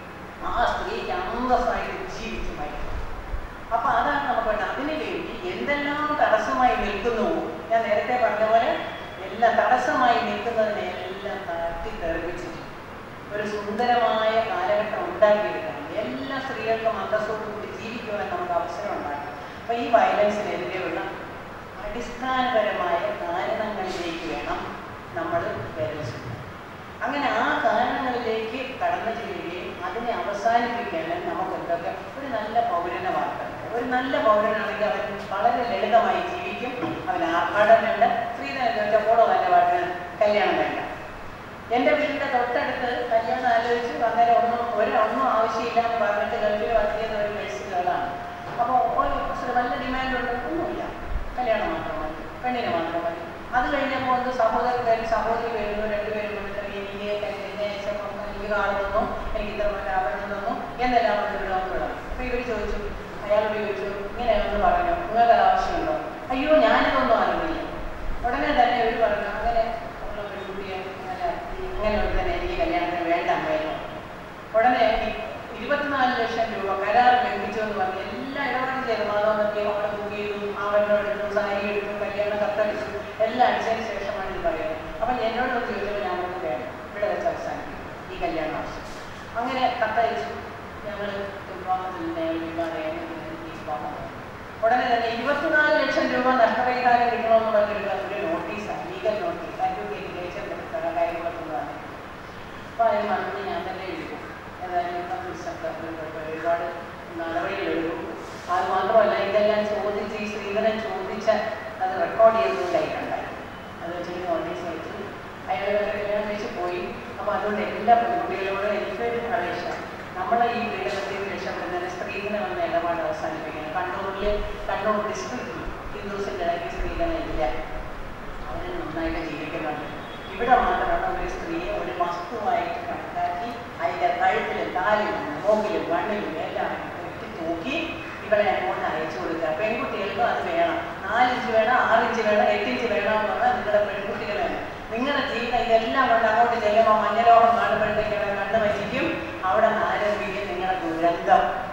A: ആ സ്ത്രീക്ക് അന്തസ്സായിട്ട് ജീവിച്ചു മരിക്കും അപ്പൊ അതാണ് നമുക്ക് വേണ്ടത് അതിനു വേണ്ടി എന്തെല്ലാം തടസ്സമായി നിൽക്കുന്നു ഞാൻ നേരത്തെ പറഞ്ഞ പോലെ എല്ലാം തടസ്സമായി നിൽക്കുന്നതിനെ എല്ലാം തട്ടി തെറിപ്പിച്ചിട്ട് ഒരു സുന്ദരമായ കാലഘട്ടം ഉണ്ടാക്കിയെടുക്കണം എല്ലാ സ്ത്രീകൾക്കും അന്തസ്സോടു കൂടി ജീവിക്കുവാൻ നമുക്ക് അവസരം ഉണ്ടാക്കി അപ്പൊ ഈ വയലൻസിനെതിരെയുള്ള അടിസ്ഥാനപരമായ കാരണങ്ങളിലേക്ക് വേണം നമ്മൾ വിരൽ ചൂണ്ടാൻ. അങ്ങനെ ആ കാരണങ്ങളിലേക്ക് കടന്നു ചെല്ലുകയും അതിനെ അവസാനിപ്പിക്കാൻ നമുക്ക് എന്തൊക്കെ ഒരു നല്ല പൗരനെ വാർത്തകൾ ഒരു നല്ല പൗരനാണെങ്കിൽ അവൻ വളരെ ലളിതമായി ജീവിക്കും ജീവിക്കും അവന് ആർഭാടം വേണ്ട സ്ത്രീധനം ചോദിച്ചപ്പോഴോ എൻ്റെ പാട്ടിന് കല്യാണം വേണ്ട എൻ്റെ വീടിൻ്റെ തൊട്ടടുത്ത് കല്യാണം ആലോചിച്ച് അന്നേരം ഒന്നും ഒരു ഒന്നും ആവശ്യമില്ല എന്ന് പറഞ്ഞിട്ട് ഗൾഫിൽ വർക്ക് ചെയ്യുന്ന ഒരു നഴ്സുകളാണ് അപ്പോൾ ഒരു ഇച്ചിരി നല്ല ഡിമാൻഡുണ്ട് ഒന്നുമില്ല കല്യാണം മാത്രം മതി പെണ്ണിന് മാത്രം മതി അത് കഴിഞ്ഞപ്പോൾ ഒന്ന് സഹോദരൻ പേര് സഹോദരി വരുന്നു രണ്ടുപേരും വന്നിട്ട് എനിക്ക് എന്നെ ഇഷ്ടം എനിക്ക് കാണുന്നു എനിക്ക് ഇത്ര ലാഭം തന്നു എന്നെല്ലാം വന്ന് വിടാൻ വിടാം അപ്പോൾ ഇവർ ചോദിച്ചു അയാളോട് ചോദിച്ചു ഇങ്ങനെ ഒന്ന് പറഞ്ഞു നിങ്ങൾക്ക് അത് ആവശ്യമുണ്ടോ അയ്യോ ഞാനിതൊന്നും അറിയില്ല ഉടനെ തന്നെ ഇവർ പറഞ്ഞു അങ്ങനെ ഉള്ള പെൺകുട്ടിയെ അങ്ങനെ അങ്ങനെ ഒരു തന്നെ എനിക്ക് കല്യാണത്തിന് വേണ്ട അമ്മയോ ഉടനെ ഈ ഇരുപത്തിനാല് ലക്ഷം രൂപ കരാർ ലംഘിച്ചു എന്ന് പറഞ്ഞ് എല്ലാ ഇടപാടും ചെയ്തു മാതാവൊക്കെ അവിടെ ബുക്ക് ചെയ്തു അവനോട് എടുത്തു സാരി എടുത്തു കല്യാണം കത്തടിച്ചു എല്ലാം അടിച്ചതിന് ശേഷമാണ് ഇത് പറയുന്നത് അപ്പം എന്നോട് ഒന്ന് ചോദിച്ചപ്പോൾ ഞാൻ ഒന്ന് വേണം ഇവിടെ വെച്ച് അവസാനിക്കും ഈ കല്യാണം ആവശ്യം അങ്ങനെ കത്തയച്ചു ഞങ്ങൾ വിവാഹത്തിൽ വിവാഹം വിവാഹം ഉടനെ തന്നെ ഇരുപത്തിനാല് ലക്ഷം രൂപ നഷ്ടപരിഹാരം കിട്ടണമെന്ന് പറഞ്ഞൊരു ഒരു നോട്ടീസാണ് ലീഗൽ നോട്ടീസ് അഡ്വക്കേറ്റ് കാര്യങ്ങളൊക്കെയാണ് അപ്പോൾ അതിന് മറുപടി ഞാൻ തന്നെ എഴുതും ഏതായാലും ഇപ്പം ഒരുപാട് നടപടികൾ എടുക്കും അത് മാത്രമല്ല ഇതെല്ലാം ചോദിച്ച് ഈ ശ്രീധരൻ ചോദിച്ച അത് റെക്കോർഡ് ചെയ്തതും കയ്യിലുണ്ടായി അത് വെച്ചിട്ട് നോട്ടീസ് വെച്ചു അയാൾ കല്യാണം കഴിച്ച് പോയി അപ്പോൾ അതുകൊണ്ട് എല്ലാ പെൺകുട്ടികളോടും എനിക്കൊരു അപേക്ഷ നമ്മളെ ഈ പീഡനത്തിൽ രക്ഷപ്പെടുന്നതിന് സ്ത്രീധനം എന്ന ഇടപാട് അവസാനിപ്പിക്കണം കണ്ണൂരിൽ കണ്ണൂർ ഡിസ്ട്രിക്റ്റിൽ ഹിന്ദുസിൻ്റെ ഇടയ്ക്ക് സ്ത്രീധനം ഇല്ല അവർ നന്നായിട്ട് ജീവിക്കുന്നുണ്ട് ഇവിടെ മാത്രമാണ് ഒരു സ്ത്രീയെ ഒരു വസ്തുവായിട്ട് കണക്കാക്കി അതിൻ്റെ കഴുത്തിലും കാലിലും മൂക്കിലും കണ്ണിലും എല്ലാം ഇട്ട് തൂക്കി ഇവളെ അങ്ങോട്ട് അയച്ചു കൊടുക്കുക പെൺകുട്ടികൾക്കും അത് വേണം നാലിഞ്ച് വേണം ആറിഞ്ച് വേണം എട്ടിഞ്ച് വേണം എന്ന് പറഞ്ഞാൽ നിങ്ങളുടെ പെൺകുട്ടികളാണ് നിങ്ങളുടെ ജീവിതം ഇതെല്ലാം കൊണ്ട് അങ്ങോട്ട് ചെല്ലുമ്പോൾ മഞ്ഞലോഹം കാണുമ്പോഴത്തേക്കും കണ്ടു വച്ചിരിക്കും അവിടെ നിന്ന് ആരംഭിക്കും നിങ്ങളുടെ ദുരന്തം